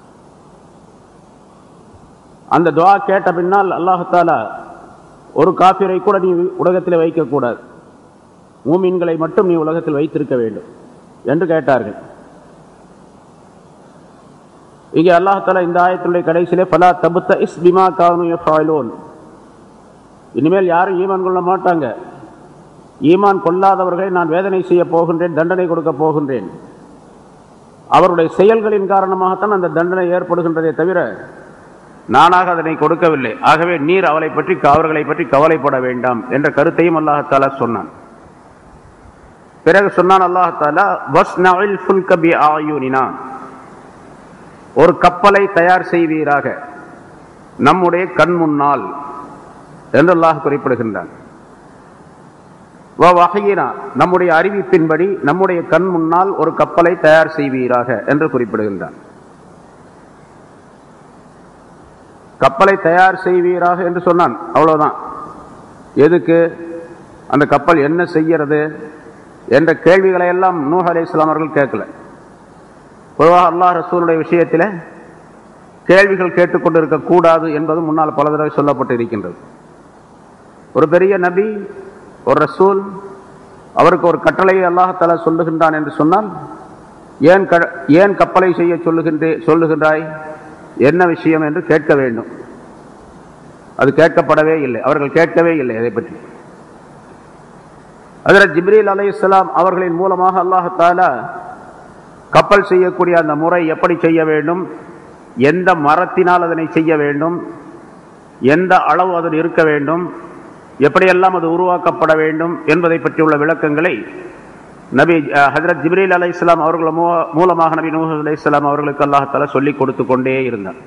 அந்த துவா கேட்ட பின்னால் அல்லாஹாலா ஒரு காப்பிரை கூட நீ உலகத்தில் வைக்கக்கூடாது மூமீன்களை மட்டும் நீ உலகத்தில் வைத்திருக்க வேண்டும் என்று கேட்டார்கள் இங்கே அல்லாஹாலா இந்த ஆயத்தினுடைய கடைசியிலே பலா தபுத்த இஸ் பிமா கானு இனிமேல் யாரும் ஈமான் கொள்ள மாட்டாங்க ஈமான் கொள்ளாதவர்களை நான் வேதனை செய்ய போகின்றேன் தண்டனை கொடுக்க போகின்றேன் அவருடைய செயல்களின் காரணமாகத்தான் அந்த தண்டனை ஏற்படுகின்றதே தவிர நானாக அதனை கொடுக்கவில்லை ஆகவே நீர் அவளை பற்றி அவர்களை பற்றி கவலைப்பட வேண்டாம் என்ற கருத்தையும் அல்லாஹாலா சொன்னான் பிறகு சொன்னான் அல்லாஹாலா வஸ் நவில் ஃபுல் கபி ஆயுனினா ஒரு கப்பலை தயார் செய்வீராக நம்முடைய கண் முன்னால் என்று அல்லாஹ் குறிப்பிடுகின்றான் வகையினா நம்முடைய அறிவிப்பின்படி நம்முடைய கண் முன்னால் ஒரு கப்பலை தயார் செய்வீராக என்று குறிப்பிடுகின்றான் கப்பலை தயார் செய்வீராக என்று சொன்னான் அவ்வளவுதான் எதுக்கு அந்த கப்பல் என்ன செய்கிறது என்ற கேள்விகளை எல்லாம் நூஹ் அலி இஸ்லாம் அவர்கள் கேட்கல பொதுவாக அல்லா ரசூலுடைய விஷயத்தில் கேள்விகள் கேட்டுக்கொண்டிருக்க கூடாது என்பது முன்னால் பல தடவை சொல்லப்பட்டு இருக்கின்றது ஒரு பெரிய நபி ஒரு ரசூல் அவருக்கு ஒரு கட்டளையை அல்லாஹால சொல்லுகின்றான் என்று சொன்னால் ஏன் ஏன் கப்பலை செய்ய சொல்லுகின்றே சொல்லுகின்றாய் என்ன விஷயம் என்று கேட்க வேண்டும் அது கேட்கப்படவே இல்லை அவர்கள் கேட்கவே இல்லை அதை பற்றி அதில் ஜிப்ரீல் அலை இஸ்லாம் அவர்களின் மூலமாக அல்லாஹால கப்பல் செய்யக்கூடிய அந்த முறை எப்படி செய்ய வேண்டும் எந்த மரத்தினால் அதனை செய்ய வேண்டும் எந்த அளவு அதில் இருக்க வேண்டும் எப்படியெல்லாம் அது உருவாக்கப்பட வேண்டும் என்பதை பற்றியுள்ள விளக்கங்களை நபி ஹசரத் ஜிப்ரீல் அலை இஸ்லாம் அவர்கள் மூலமாக நபி நூஹ் அலை இஸ்லாம் அவர்களுக்கு அல்லாஹால சொல்லிக் கொடுத்து கொண்டே இருந்தார்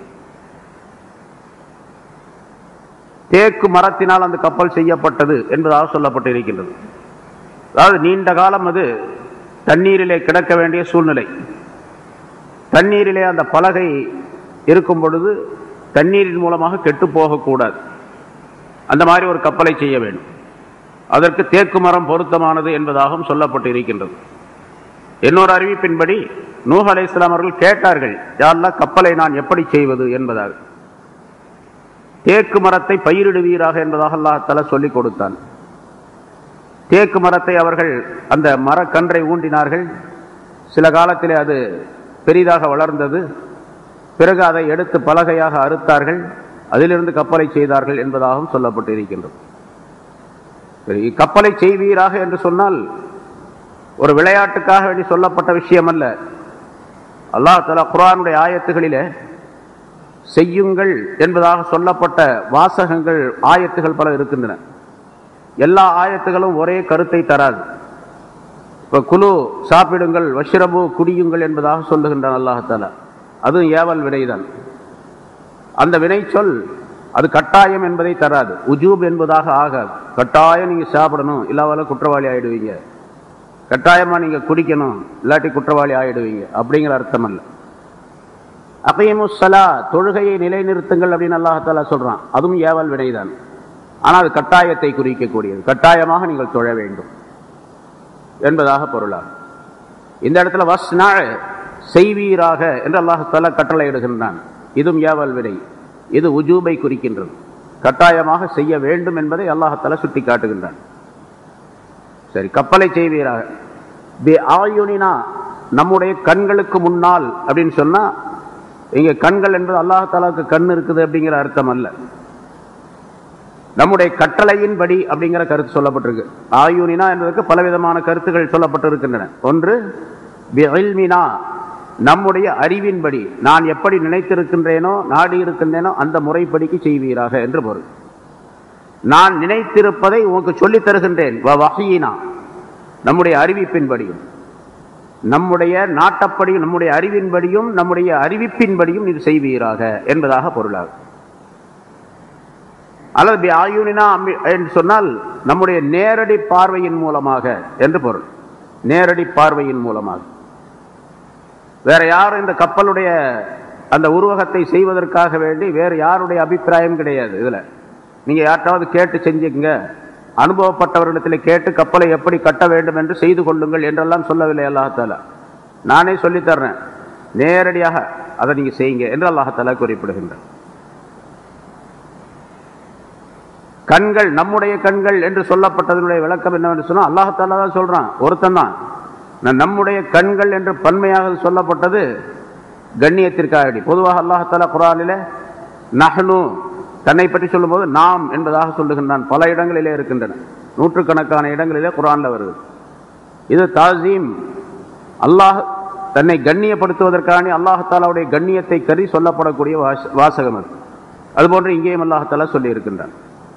தேக்கு மரத்தினால் அந்த கப்பல் செய்யப்பட்டது என்பதாக சொல்லப்பட்டு இருக்கின்றது அதாவது நீண்ட காலம் அது தண்ணீரிலே கிடக்க வேண்டிய சூழ்நிலை தண்ணீரிலே அந்த பலகை இருக்கும் பொழுது தண்ணீரின் மூலமாக கெட்டு போகக்கூடாது அந்த மாதிரி ஒரு கப்பலை செய்ய வேண்டும் அதற்கு தேக்கு மரம் பொருத்தமானது என்பதாகவும் சொல்லப்பட்டு இருக்கின்றது இன்னொரு அறிவிப்பின்படி நூஹ் அலை இஸ்லாம் அவர்கள் கேட்டார்கள் யாரெல்லாம் கப்பலை நான் எப்படி செய்வது என்பதாக தேக்கு மரத்தை பயிரிடுவீராக என்பதாக அல்லாஹால சொல்லிக் கொடுத்தான் தேக்கு மரத்தை அவர்கள் அந்த மரக்கன்றை ஊண்டினார்கள் சில காலத்திலே அது பெரிதாக வளர்ந்தது பிறகு அதை எடுத்து பலகையாக அறுத்தார்கள் அதிலிருந்து கப்பலை செய்தார்கள் என்பதாகவும் சொல்லப்பட்டு இருக்கின்றது கப்பலை செய்வீராக என்று சொன்னால் ஒரு விளையாட்டுக்காக வேண்டி சொல்லப்பட்ட விஷயம் அல்ல அல்லாஹ் தலா குரானுடைய ஆயத்துகளிலே செய்யுங்கள் என்பதாக சொல்லப்பட்ட வாசகங்கள் ஆயத்துகள் பல இருக்கின்றன எல்லா ஆயத்துகளும் ஒரே கருத்தை தராது இப்போ குழு சாப்பிடுங்கள் வஷ்ரபு குடியுங்கள் என்பதாக சொல்லுகின்றான் அல்லாஹால அதுவும் ஏவல் வினைதான் அந்த வினை சொல் அது கட்டாயம் என்பதை தராது உஜூப் என்பதாக ஆகாது கட்டாயம் நீங்க சாப்பிடணும் இல்லாத குற்றவாளி ஆயிடுவீங்க கட்டாயமா நீங்க குடிக்கணும் இல்லாட்டி குற்றவாளி ஆயிடுவீங்க அப்படிங்கிற அர்த்தம் அல்ல அகையமுசலா தொழுகையை நிலைநிறுத்துங்கள் அப்படின்னு அல்லாஹாலா சொல்றான் அதுவும் ஏவல் வினைதான் ஆனால் கட்டாயத்தை குறிக்கக்கூடியது கட்டாயமாக நீங்கள் தொழ வேண்டும் என்பதாக பொருளாகும் இந்த இடத்துல வஸ்னா செய்வீராக என்று அல்லாஹால கட்டளை இடுகின்றான் இதுவும் ஏவல் வினை இது உஜூபை குறிக்கின்றது கட்டாயமாக செய்ய வேண்டும் என்பதை அல்லாஹால சுட்டி காட்டுகின்றான் சரி கப்பலை செய்வீராக பி ஆயுனினா நம்முடைய கண்களுக்கு முன்னால் அப்படின்னு சொன்னா இங்க கண்கள் என்பது அல்லாஹாலாவுக்கு கண் இருக்குது அப்படிங்கிற அர்த்தம் அல்ல நம்முடைய கட்டளையின்படி அப்படிங்கிற கருத்து சொல்லப்பட்டிருக்கு ஆயுனினா என்பதற்கு பலவிதமான கருத்துக்கள் சொல்லப்பட்டிருக்கின்றன ஒன்று பில்மினா நம்முடைய அறிவின்படி நான் எப்படி நினைத்திருக்கின்றேனோ நாடி இருக்கின்றேனோ அந்த முறைப்படிக்கு செய்வீராக என்று பொருள் நான் நினைத்திருப்பதை உனக்கு சொல்லித் தருகின்றேன் வகையினா நம்முடைய அறிவிப்பின்படியும் நம்முடைய நாட்டப்படியும் நம்முடைய அறிவின்படியும் நம்முடைய அறிவிப்பின்படியும் இது செய்வீராக என்பதாக பொருளாகும் அல்லது ஆயுனினா என்று சொன்னால் நம்முடைய நேரடி பார்வையின் மூலமாக என்று பொருள் நேரடி பார்வையின் மூலமாக வேற யாரும் இந்த கப்பலுடைய அந்த உருவகத்தை செய்வதற்காக வேண்டி வேறு யாருடைய அபிப்பிராயம் கிடையாது இதுல நீங்க யார்ட்டாவது கேட்டு செஞ்சுங்க அனுபவப்பட்டவர்களிடத்தில் கேட்டு கப்பலை எப்படி கட்ட வேண்டும் என்று செய்து கொள்ளுங்கள் என்றெல்லாம் சொல்லவில்லை அல்லாஹால நானே சொல்லித்தர்றேன் நேரடியாக அதை நீங்க செய்யுங்க என்று அல்லாஹால குறிப்பிடுகின்றார் கண்கள் நம்முடைய கண்கள் என்று சொல்லப்பட்டதனுடைய விளக்கம் என்னவென்று சொன்னால் அல்லாஹாலா தான் சொல்றான் ஒருத்தன் தான் நம்முடைய கண்கள் என்று பன்மையாக சொல்லப்பட்டது கண்ணியத்திற்காக பொதுவாக அல்லாஹாலா குரானில நஹனு தன்னை பற்றி சொல்லும்போது நாம் என்பதாக சொல்லுகின்றான் பல இடங்களிலே இருக்கின்றன நூற்றுக்கணக்கான இடங்களிலே குரான்ல வருது இது தாசீம் அல்லாஹ் தன்னை கண்ணியப்படுத்துவதற்கான அல்லாஹாலாவுடைய கண்ணியத்தை கருதி சொல்லப்படக்கூடிய வாசகம் அது அதுபோன்று இங்கேயும் அல்லாஹாலா சொல்லி இருக்கின்றான்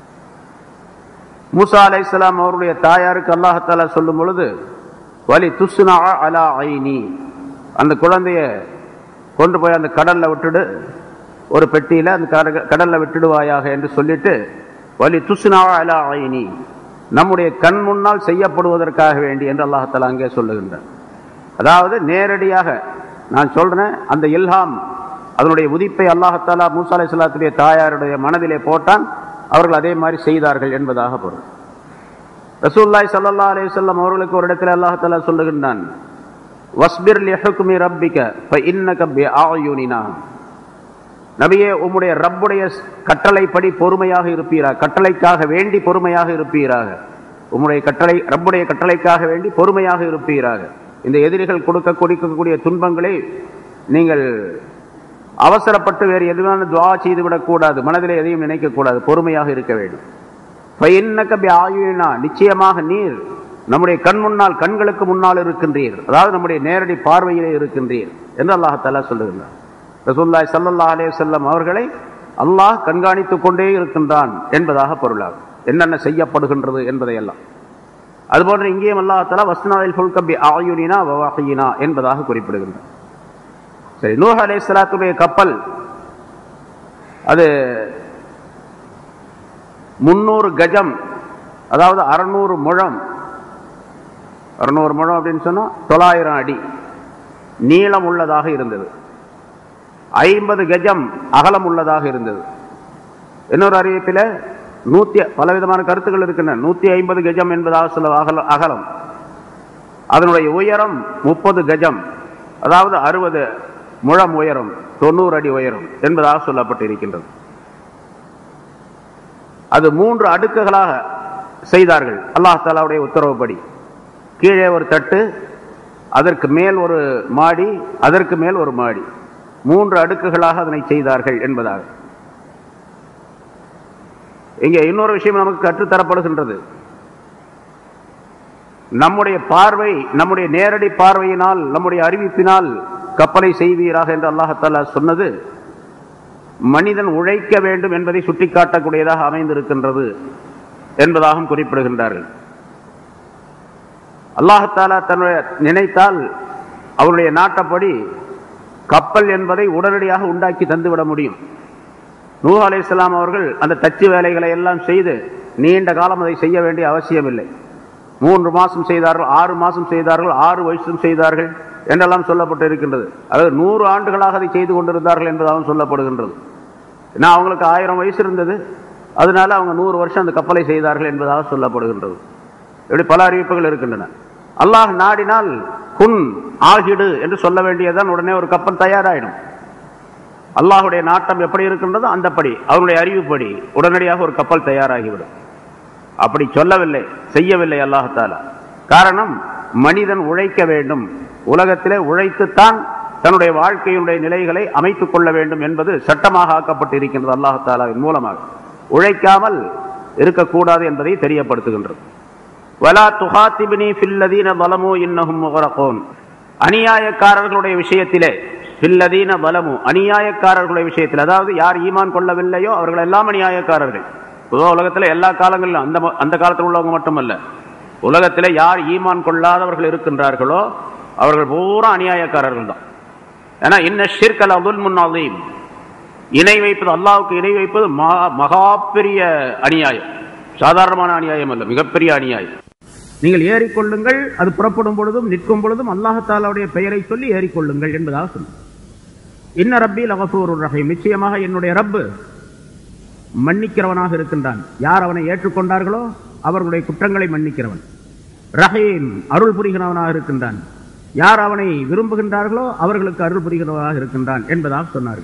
மூசா அலை இஸ்லாம் அவருடைய தாயாருக்கு அல்லாஹாலா சொல்லும் பொழுது வலி துஸ்னா அலா ஐனி அந்த குழந்தைய கொண்டு போய் அந்த கடல்ல விட்டுடு ஒரு பெட்டியில அந்த கடல்ல விட்டுடுவாயாக என்று சொல்லிட்டு வலி துஸ்னா அலா ஐனி நம்முடைய கண் முன்னால் செய்யப்படுவதற்காக வேண்டி என்று அல்லாஹாலா அங்கே சொல்லுகின்றார் அதாவது நேரடியாக நான் சொல்றேன் அந்த இல்ஹாம் அதனுடைய உதிப்பை அல்லாஹாலா மூசா அலை சலாத்துடைய தாயாருடைய மனதிலே போட்டான் அவர்கள் அதே மாதிரி செய்தார்கள் என்பதாக பொருள் ரசூல்லாய் சல்லா அலி சொல்லம் அவர்களுக்கு ஒரு இடத்துல அல்லாஹாலா சொல்லுகின்றான் வஸ்பிர் லிஹுக்மி ரப்பிக ஃபஇன்னக பிஆயுனினா நபியே உம்முடைய ரப்புடைய கட்டளைப்படி பொறுமையாக இருப்பீராக கட்டளைக்காக வேண்டி பொறுமையாக இருப்பீராக உம்முடைய கட்டளை ரப்புடைய கட்டளைக்காக வேண்டி பொறுமையாக இருப்பீராக இந்த எதிரிகள் கொடுக்க கொடுக்கக்கூடிய துன்பங்களை நீங்கள் அவசரப்பட்டு வேறு எதுவான துவா செய்து விடக்கூடாது மனதில் எதையும் நினைக்கக்கூடாது பொறுமையாக இருக்க வேண்டும் ஆயுனா நிச்சயமாக நீர் நம்முடைய கண் முன்னால் கண்களுக்கு முன்னால் இருக்கின்றீர் அதாவது நம்முடைய நேரடி பார்வையிலே இருக்கின்றீர் என்று அல்லாஹாலா சொல்லுகின்றார் ரசூல்லாய் சல்லல்லா அலே செல்லம் அவர்களை அல்லாஹ் கண்காணித்துக் கொண்டே இருக்கின்றான் என்பதாக பொருளாகும் என்னென்ன செய்யப்படுகின்றது என்பதையெல்லாம் அதுபோன்று இங்கேயும் அல்லாஹாலா வஸ்னாவில் ஃபுல்கபி ஆயுனினா வவாஹினா என்பதாக குறிப்பிடுகின்றார் சரி நூஹ் அலே சலாத்துடைய கப்பல் அது முன்னூறு கஜம் அதாவது அறுநூறு முழம் அறுநூறு முழம் அப்படின்னு சொன்னா தொள்ளாயிரம் அடி நீளம் உள்ளதாக இருந்தது ஐம்பது கஜம் அகலம் உள்ளதாக இருந்தது இன்னொரு அறிவிப்பில் நூத்தி பலவிதமான கருத்துக்கள் இருக்கின்றன நூத்தி ஐம்பது கஜம் என்பதாக சில அகல அகலம் அதனுடைய உயரம் முப்பது கஜம் அதாவது அறுபது முழம் உயரம் தொண்ணூறு அடி உயரம் என்பதாக சொல்லப்பட்டிருக்கின்றது அது மூன்று அடுக்குகளாக செய்தார்கள் அல்லாஹ் தாலாவுடைய உத்தரவுப்படி கீழே ஒரு தட்டு அதற்கு மேல் ஒரு மாடி அதற்கு மேல் ஒரு மாடி மூன்று அடுக்குகளாக அதனை செய்தார்கள் என்பதாக இங்கே இன்னொரு விஷயம் நமக்கு கற்றுத்தரப்படுகின்றது நம்முடைய பார்வை நம்முடைய நேரடி பார்வையினால் நம்முடைய அறிவிப்பினால் கப்பலை செய்வீராக என்று அல்லாஹாலா சொன்னது மனிதன் உழைக்க வேண்டும் என்பதை சுட்டிக்காட்டக்கூடியதாக அமைந்திருக்கின்றது என்பதாகவும் குறிப்பிடுகின்றார்கள் அல்லாஹாலா தன்னுடைய நினைத்தால் அவருடைய நாட்டப்படி கப்பல் என்பதை உடனடியாக உண்டாக்கி தந்துவிட முடியும் நூ அலை இஸ்லாம் அவர்கள் அந்த தச்சு வேலைகளை எல்லாம் செய்து நீண்ட காலம் அதை செய்ய வேண்டிய அவசியம் இல்லை மூன்று மாசம் செய்தார்கள் ஆறு மாசம் செய்தார்கள் ஆறு வருஷம் செய்தார்கள் என்றெல்லாம் சொல்லப்பட்டு இருக்கின்றது அதாவது நூறு ஆண்டுகளாக அதை செய்து கொண்டிருந்தார்கள் என்பதாகவும் சொல்லப்படுகின்றது ஏன்னா அவங்களுக்கு ஆயிரம் வயசு இருந்தது அதனால அவங்க நூறு வருஷம் அந்த கப்பலை செய்தார்கள் என்பதாக சொல்லப்படுகின்றது இப்படி பல அறிவிப்புகள் இருக்கின்றன அல்லாஹ் நாடினால் குன் ஆகிடு என்று சொல்ல வேண்டியதுதான் உடனே ஒரு கப்பல் தயாராயிடும் அல்லாஹுடைய நாட்டம் எப்படி இருக்கின்றதோ அந்தப்படி அவனுடைய அறிவுப்படி உடனடியாக ஒரு கப்பல் தயாராகிவிடும் அப்படி சொல்லவில்லை செய்யவில்லை அல்லாஹால காரணம் மனிதன் உழைக்க வேண்டும் உலகத்திலே உழைத்துத்தான் தன்னுடைய வாழ்க்கையினுடைய நிலைகளை அமைத்துக் கொள்ள வேண்டும் என்பது சட்டமாக ஆக்கப்பட்டு இருக்கின்றது அல்லாஹாலாவின் மூலமாக உழைக்காமல் இருக்கக்கூடாது என்பதை தெரியப்படுத்துகின்றது வலா துஹாத்திபினி ஃபில்லதீன பலமோ இன்னஹும் முகரகோன் அநியாயக்காரர்களுடைய விஷயத்திலே ஃபில்லதீன பலமு அநியாயக்காரர்களுடைய விஷயத்தில் அதாவது யார் ஈமான் கொள்ளவில்லையோ அவர்கள் எல்லாம் அநியாயக்காரர்கள் பொதுவாக உலகத்தில் எல்லா காலங்களிலும் அந்த அந்த காலத்தில் உள்ளவங்க மட்டுமல்ல உலகத்தில் யார் ஈமான் கொள்ளாதவர்கள் இருக்கின்றார்களோ அவர்கள் பூரா அநியாயக்காரர்கள் தான் ஏன்னா இன்ன ஷிர்கல் அதுல் முன்னாதீம் இணை வைப்பது அல்லாவுக்கு இணை வைப்பது மகா பெரிய அநியாயம் சாதாரணமான அநியாயம் அல்ல மிகப்பெரிய அநியாயம் நீங்கள் ஏறிக்கொள்ளுங்கள் அது புறப்படும் பொழுதும் நிற்கும் பொழுதும் அல்லாஹாலாவுடைய பெயரை சொல்லி ஏறிக்கொள்ளுங்கள் என்பதாக சொன்னார் இன்ன ரப்பி லகஃபூர் ரஹீம் நிச்சயமாக என்னுடைய ரப்பு மன்னிக்கிறவனாக இருக்கின்றான் யார் அவனை ஏற்றுக்கொண்டார்களோ அவர்களுடைய குற்றங்களை மன்னிக்கிறவன் ரஹீம் அருள் புரிகிறவனாக இருக்கின்றான் யார் அவனை விரும்புகின்றார்களோ அவர்களுக்கு அருள் புரிகிறவனாக இருக்கின்றான் என்பதாக சொன்னார்கள்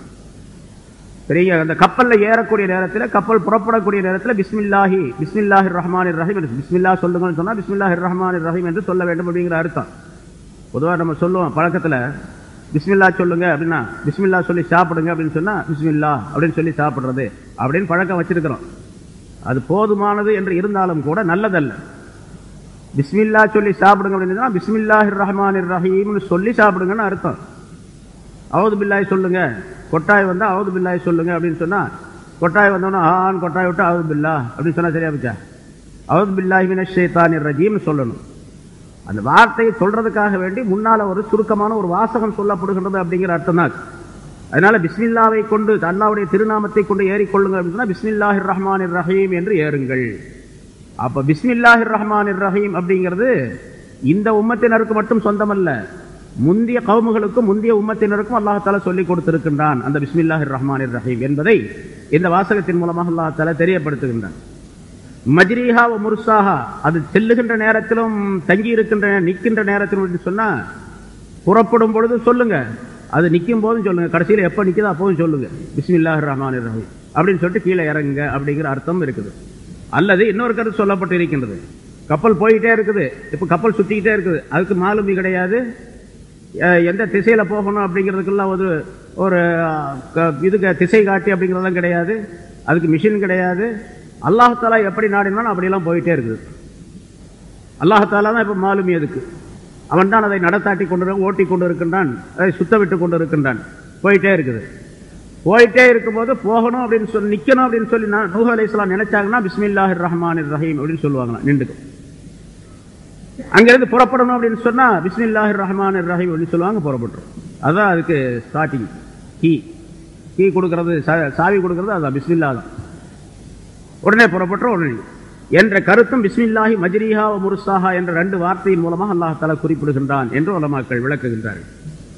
பெரிய அந்த கப்பல்ல ஏறக்கூடிய நேரத்தில் கப்பல் புறப்படக்கூடிய நேரத்தில் பிஸ்மில்லாஹி பிஸ்மில்லாஹி ரஹ்மான் ரஹீம் பிஸ்மில்லா சொல்லுங்கன்னு சொன்னா பிஸ்மில்லாஹி ரஹ்மான் ரஹீம் என்று சொல்ல வேண்டும் அப்படிங்கிற அர்த்தம் பொதுவாக நம்ம சொல்லுவோம் பழக்கத்தில் பிஸ்மில்லா சொல்லுங்க அப்படின்னா பிஸ்மில்லா சொல்லி சாப்பிடுங்க அப்படின்னு சொன்னா பிஸ்மில்லா அப்படின்னு சொல்லி சாப்பிடுறது அப்படின்னு பழக்கம் வச்சிருக்கிறோம் அது போதுமானது என்று இருந்தாலும் கூட நல்லதல்ல பிஸ்மில்லா சொல்லி சாப்பிடுங்க அப்படின்னு சொன்னா பிஸ்மில்லாஹி ரஹ்மான் ரஹீம்னு சொல்லி சாப்பிடுங்கன்னு அர்த்தம் அவது பில்லாய் சொல்லுங்க கொட்டாய் வந்தா அவது பில்லாய் சொல்லுங்க அப்படின்னு சொன்னா கொட்டாய் வந்தோன்னா ஆன் கொட்டாய் விட்டு அவது பில்லா அப்படின்னு சொன்னா சரியா போச்சா அவது பில்லாஹி மின ஷைத்தானிர் ரஜீம் சொல்லணும் அந்த வார்த்தையை சொல்றதுக்காக வேண்டி முன்னால ஒரு சுருக்கமான ஒரு வாசகம் சொல்லப்படுகின்றது அப்படிங்கிற அர்த்தம் தான் அதனால பிஸ்மில்லாவை கொண்டு அல்லாவுடைய திருநாமத்தை கொண்டு ஏறிக்கொள்ளுங்க அப்படின்னு சொன்னா பிஸ்மில்லாஹிர் ரஹ்மானிர் ரஹீம் என்று ஏறுங்கள் அப்ப பிஸ்மில்லாஹிர் ரஹ்மானிர் ரஹீம் அப்படிங்கிறது இந்த உம்மத்தினருக்கு மட்டும் சொந்தமல்ல முந்திய கவுமுகளுக்கும் முந்திய உம்மத்தினருக்கும் அல்லாஹால சொல்லிக் கொடுத்திருக்கின்றான் அந்த பிஸ்மில்லாஹிர் ரஹ்மானிர் ரஹீம் என்பதை இந்த வாசகத்தின் மூலமாக அல்லாஹால தெரியப்படுத்துகின்றான் மஜ்ரீஹா முர்சாஹா அது செல்லுகின்ற நேரத்திலும் தங்கி இருக்கின்ற நிற்கின்ற நேரத்திலும் சொன்னா புறப்படும் பொழுது சொல்லுங்க அது நிற்கும் போதும் சொல்லுங்க கடைசியில் எப்போ நிற்குதோ அப்போதும் சொல்லுங்க பிஸ்மில்லாஹ் ரஹ்மான் ரஹீம் அப்படின்னு சொல்லிட்டு கீழே இறங்குங்க அப்படிங்கிற அர்த்தம் இருக்குது அல்லது இன்னொரு கருத்து சொல்லப்பட்டு இருக்கின்றது கப்பல் போயிட்டே இருக்குது இப்போ கப்பல் சுத்திக்கிட்டே இருக்குது அதுக்கு மாலுமி கிடையாது எந்த திசையில போகணும் அப்படிங்கிறதுக்கெல்லாம் ஒரு ஒரு இதுக்கு திசை காட்டி அப்படிங்கிறதெல்லாம் கிடையாது அதுக்கு மிஷின் கிடையாது அல்லாஹாலா எப்படி நாடினாலும் அப்படியெல்லாம் போயிட்டே இருக்குது அல்லாஹாலா தான் இப்போ மாலுமி அதுக்கு அவன் தான் அதை நடத்தாட்டி கொண்டு ஓட்டி கொண்டு இருக்கின்றான் அதை சுத்த விட்டு கொண்டு இருக்கின்றான் போயிட்டே இருக்குது போயிட்டே இருக்கும்போது போகணும் அப்படின்னு சொல்லி நிக்கணும் அப்படின்னு சொல்லி நூஹ் அலி இஸ்லாம் நினைச்சாங்கன்னா பிஸ்மில்லாஹ் ரஹ்மான் ரஹீம் அப்படின்னு சொல்லுவாங்களா நின்றுக்கும் அங்கிருந்து புறப்படணும் அப்படின்னு சொன்னா பிஸ்மில்லாஹ் ரஹ்மான் ரஹீம் அப்படின்னு சொல்லுவாங்க புறப்பட்டுரும் அதான் அதுக்கு ஸ்டார்டிங் கீ கீ கொடுக்கறது சாவி கொடுக்கறது அதான் பிஸ்மில்லா தான் உடனே புறப்பட்டுரும் உடனே என்ற கருத்தும் பிஸ்மில்லாஹி மஜ்ரிஹா முருசாஹா என்ற ரெண்டு வார்த்தையின் மூலமாக அல்லாஹால குறிப்பிடுகின்றான் என்று உலமாக்கள் விளக்குகின்றார்கள்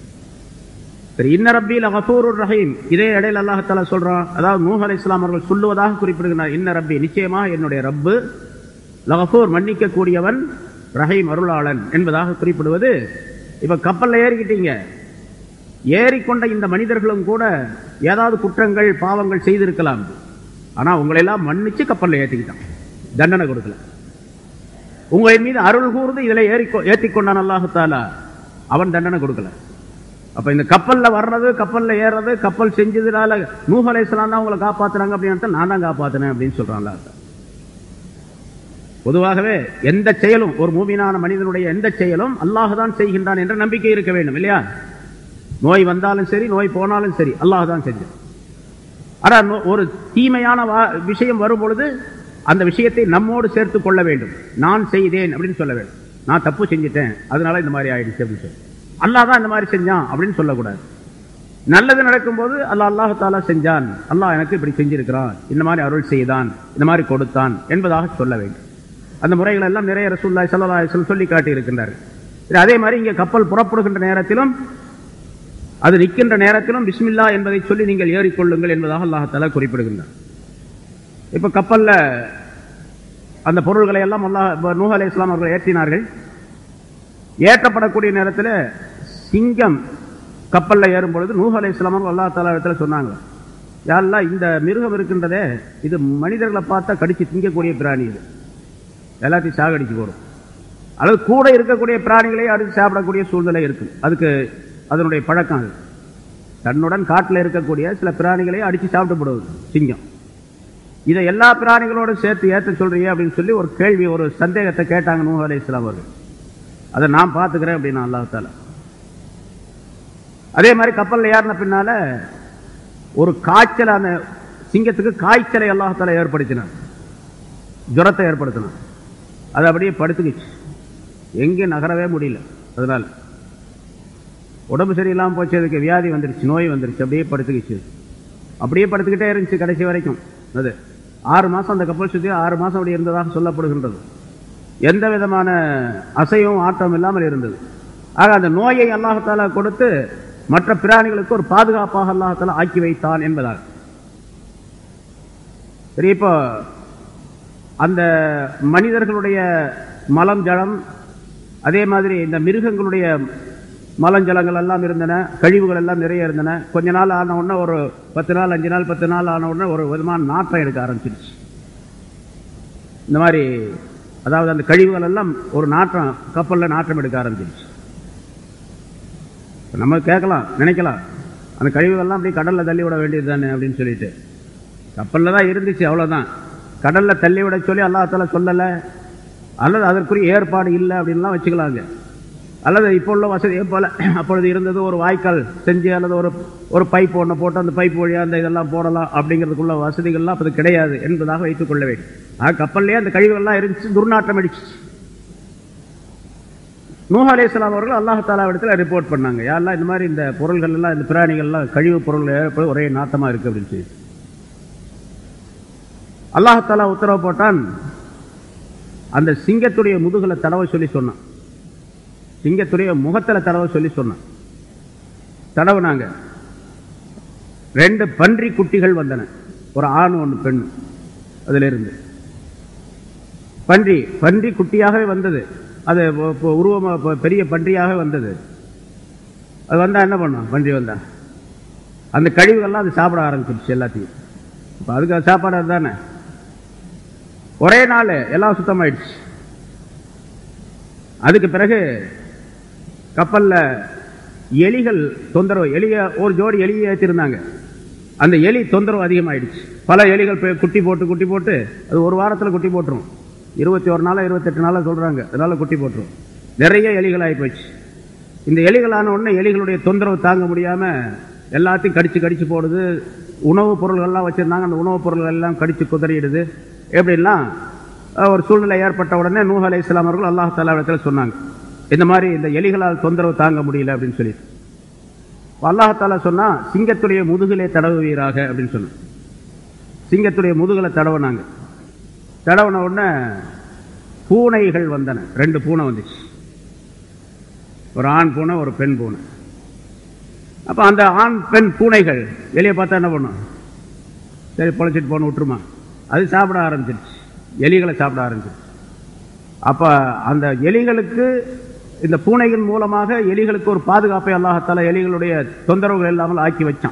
சரி இன்ன ரப்பில் அகஃபூர் ரஹீம் இதே இடையில அல்லாஹால சொல்றான் அதாவது நூஹ் அலி இஸ்லாம் அவர்கள் சொல்லுவதாக குறிப்பிடுகிறார் இன்ன ரப்பி நிச்சயமாக என்னுடைய ரப்பு லகஃபூர் மன்னிக்க கூடியவன் ரஹீம் அருளாளன் என்பதாக குறிப்பிடுவது இப்ப கப்பல்ல ஏறிக்கிட்டீங்க ஏறிக்கொண்ட இந்த மனிதர்களும் கூட ஏதாவது குற்றங்கள் பாவங்கள் செய்திருக்கலாம் ஆனா உங்களை எல்லாம் மன்னிச்சு கப்பல்ல ஏற்றிக்கிட்டான் தண்டனை கொடுக்கல உங்களின் மீது அருள் கூர்ந்து இதுல ஏறி ஏற்றிக்கொண்டான் அல்லாஹாலா அவன் தண்டனை கொடுக்கல அப்ப இந்த கப்பல்ல வர்றது கப்பல்ல ஏறது கப்பல் செஞ்சதுனால நூஹ் அலைஹிஸ்ஸலாம் தான் உங்களை காப்பாத்துறாங்க அப்படின்னு நான் தான் காப்பாத்தினேன் அப்படின்னு சொல்றான் அல்லாஹ் பொதுவாகவே எந்த செயலும் ஒரு மூமினான மனிதனுடைய எந்த செயலும் அல்லாஹ் தான் செய்கின்றான் என்ற நம்பிக்கை இருக்க வேண்டும் இல்லையா நோய் வந்தாலும் சரி நோய் போனாலும் சரி அல்லாஹ் தான் செஞ்சான் ஆனா ஒரு தீமையான விஷயம் வரும் பொழுது அந்த விஷயத்தை நம்மோடு சேர்த்து கொள்ள வேண்டும் நான் செய்தேன் அப்படின்னு சொல்ல வேண்டும் நான் தப்பு செஞ்சுட்டேன் அதனால இந்த மாதிரி ஆயிடுச்சு அப்படின்னு சொல்லி அல்லாஹ் தான் இந்த மாதிரி செஞ்சான் அப்படின்னு சொல்லக்கூடாது நல்லது நடக்கும்போது அல்லாஹ் அல்லாஹ் தாலா செஞ்சான் அல்லாஹ் எனக்கு இப்படி செஞ்சிருக்கிறான் இந்த மாதிரி அருள் செய்தான் இந்த மாதிரி கொடுத்தான் என்பதாக சொல்ல வேண்டும் அந்த முறைகள் எல்லாம் நிறைய ரசூல்லாய் சல்லா சொல்லி காட்டி இருக்கின்றார் சரி, அதே மாதிரி இங்கே கப்பல் புறப்படுகின்ற நேரத்திலும் அது நிற்கின்ற நேரத்திலும் பிஸ்மில்லா என்பதை சொல்லி நீங்கள் ஏறிக்கொள்ளுங்கள் என்பதாக அல்லாஹால குறிப்பிடுகின்றார் இப்ப கப்பல்ல அந்த பொருள்களை எல்லாம் அல்லாஹ் நூஹ் அலை இஸ்லாம் அவர்கள் ஏற்றினார்கள் ஏற்றப்படக்கூடிய நேரத்தில் சிங்கம் கப்பல்ல ஏறும் பொழுது நூஹ் அலை இஸ்லாம் அவர்கள் அல்லா தாலா இடத்துல சொன்னாங்க யாரெல்லாம் இந்த மிருகம் இருக்கின்றதே இது மனிதர்களை பார்த்தா கடிச்சு திங்கக்கூடிய பிராணி இது எல்லாத்தையும் சாகடிச்சு போடும் அல்லது கூட இருக்கக்கூடிய பிராணிகளை அடித்து சாப்பிடக்கூடிய சூழ்நிலை இருக்கு அதுக்கு அதனுடைய பழக்கம் அது தன்னுடன் காட்டில் இருக்கக்கூடிய சில பிராணிகளை அடித்து சாப்பிட்டு போடுவது சிங்கம் இதை எல்லா பிராணிகளோடு சேர்த்து ஏற்ற சொல்றீங்க அப்படின்னு சொல்லி ஒரு கேள்வி ஒரு சந்தேகத்தை கேட்டாங்க நூஹ் அலை இஸ்லாம் அவர்கள் அதை நான் பார்த்துக்கிறேன் அப்படின்னு அல்லாஹால அதே மாதிரி கப்பலில் ஏறின பின்னால ஒரு காய்ச்சல் அந்த சிங்கத்துக்கு காய்ச்சலை அல்லாஹால ஏற்படுத்தினார் ஜுரத்தை ஏற்படுத்தினார் அது அப்படியே படுத்துக்கிச்சு எங்கேயும் நகரவே முடியல அதனால உடம்பு சரியில்லாமல் போச்சு அதுக்கு வியாதி வந்துருச்சு நோய் வந்துருச்சு அப்படியே படுத்துக்கிச்சு அப்படியே படுத்துக்கிட்டே இருந்துச்சு கடைசி வரைக்கும் அது ஆறு மாசம் அந்த கப்பல் சுற்றி ஆறு மாசம் அப்படி இருந்ததாக சொல்லப்படுகின்றது எந்த விதமான அசையும் ஆட்டம் இல்லாமல் இருந்தது ஆக அந்த நோயை அல்லாஹால கொடுத்து மற்ற பிராணிகளுக்கு ஒரு பாதுகாப்பாக அல்லாஹால ஆக்கி வைத்தான் என்பதாக சரி இப்போ அந்த மனிதர்களுடைய மலம் ஜலம் அதே மாதிரி இந்த மிருகங்களுடைய மலஞ்சலங்கள் எல்லாம் இருந்தன கழிவுகள் எல்லாம் நிறைய இருந்தன கொஞ்ச நாள் ஆன உடனே ஒரு பத்து நாள் அஞ்சு நாள் பத்து நாள் ஆன உடனே ஒரு விதமான நாற்றம் எடுக்க ஆரம்பிச்சிருச்சு இந்த மாதிரி அதாவது அந்த கழிவுகள் எல்லாம் ஒரு நாற்றம் கப்பலில் நாற்றம் எடுக்க ஆரம்பிச்சிருச்சு இப்ப நம்ம கேட்கலாம் நினைக்கலாம் அந்த கழிவுகள்லாம் அப்படியே கடலில் தள்ளி விட வேண்டியது தானே அப்படின்னு சொல்லிட்டு கப்பலில் தான் இருந்துச்சு அவ்வளோதான் கடலில் தள்ளி விட சொல்லி அல்லாஹால சொல்லலை அல்லது அதற்குரிய ஏற்பாடு இல்லை அப்படின்லாம் வச்சுக்கலாங்க அல்லது இப்போ உள்ள வசதியை போல அப்பொழுது இருந்தது ஒரு வாய்க்கால் செஞ்சு அல்லது ஒரு ஒரு பைப் ஒன்று போட்டு அந்த பைப் வழியாக அந்த இதெல்லாம் போடலாம் அப்படிங்கிறதுக்குள்ள வசதிகள்லாம் அப்போது கிடையாது என்பதாக வைத்துக் கொள்ள வேண்டும் ஆக கப்பல்லையே அந்த கழிவுகள்லாம் இருந்துச்சு துர்நாற்றம் அடிச்சு நூஹ் அலையாம் அவர்கள் அல்லாஹாலா இடத்துல ரிப்போர்ட் பண்ணாங்க யாரெல்லாம் இந்த மாதிரி இந்த பொருள்கள் எல்லாம் இந்த பிராணிகள்லாம் கழிவு பொருள்கள் ஏற்பது ஒரே நாட்டமாக இருக்கு அப்படின்னு சொல்லி அல்லாஹாலா உத்தரவு போட்டான் அந்த சிங்கத்துடைய முதுகலை தடவை சொல்லி சொன்னான் சிங்கத்துடைய முகத்தில் தடவை சொல்லி சொன்னான் தடவுனாங்க ரெண்டு பன்றி குட்டிகள் வந்தன ஒரு ஆண் ஒன்று பெண் அதிலிருந்து பன்றி பன்றி குட்டியாகவே வந்தது அது உருவமாக பெரிய பன்றியாக வந்தது அது வந்தா என்ன பண்ணும் பன்றி வந்தா அந்த கழிவுகள்லாம் அது சாப்பிட ஆரம்பிச்சிருச்சு எல்லாத்தையும் இப்போ அதுக்கு சாப்பாடு தானே ஒரே நாள் எல்லாம் சுத்தமாயிடுச்சு அதுக்கு பிறகு கப்பல்ல எலிகள் தொந்தரவு எலிய ஒரு ஜோடி எலியை ஏற்றிருந்தாங்க அந்த எலி தொந்தரவு அதிகமாயிடுச்சு பல எலிகள் போய் குட்டி போட்டு குட்டி போட்டு அது ஒரு வாரத்தில் குட்டி போட்டுரும் இருபத்தி ஒரு நாளா இருபத்தெட்டு நாளா சொல்றாங்க அதனால குட்டி போட்டுரும் நிறைய எலிகள் ஆகி போச்சு இந்த எலிகளான உடனே எலிகளுடைய தொந்தரவு தாங்க முடியாம எல்லாத்தையும் கடிச்சு கடிச்சு போடுது உணவுப் பொருள்கள்லாம் வச்சிருந்தாங்க அந்த உணவுப் பொருள்கள் எல்லாம் கடிச்சு குதறிடுது எப்படின்னா ஒரு சூழ்நிலை ஏற்பட்ட உடனே நூஹ் அலை இஸ்லாம் அவர்கள் அல்லாஹ் தாலா இடத்துல சொன்னாங்க இந்த மாதிரி இந்த எலிகளால் தொந்தரவு தாங்க முடியல அப்படின்னு சொல்லி அல்லாஹால சொன்னா சிங்கத்துடைய முதுகிலே தடவுவீராக அப்படின்னு சொன்ன சிங்கத்துடைய முதுகலை தடவுனாங்க தடவுன உடனே பூனைகள் வந்தன ரெண்டு பூனை வந்துச்சு ஒரு ஆண் பூனை ஒரு பெண் பூனை அப்ப அந்த ஆண் பெண் பூனைகள் எலியை பார்த்தா என்ன பண்ணும் சரி பொழைச்சிட்டு போன விட்டுருமா அது சாப்பிட ஆரம்பிச்சிருச்சு எலிகளை சாப்பிட ஆரம்பிச்சிருச்சு அப்ப அந்த எலிகளுக்கு இந்த பூனைகள் மூலமாக எலிகளுக்கு ஒரு பாதுகாப்பை அல்லாஹத்தால எலிகளுடைய தொந்தரவுகள் இல்லாமல் ஆக்கி வச்சான்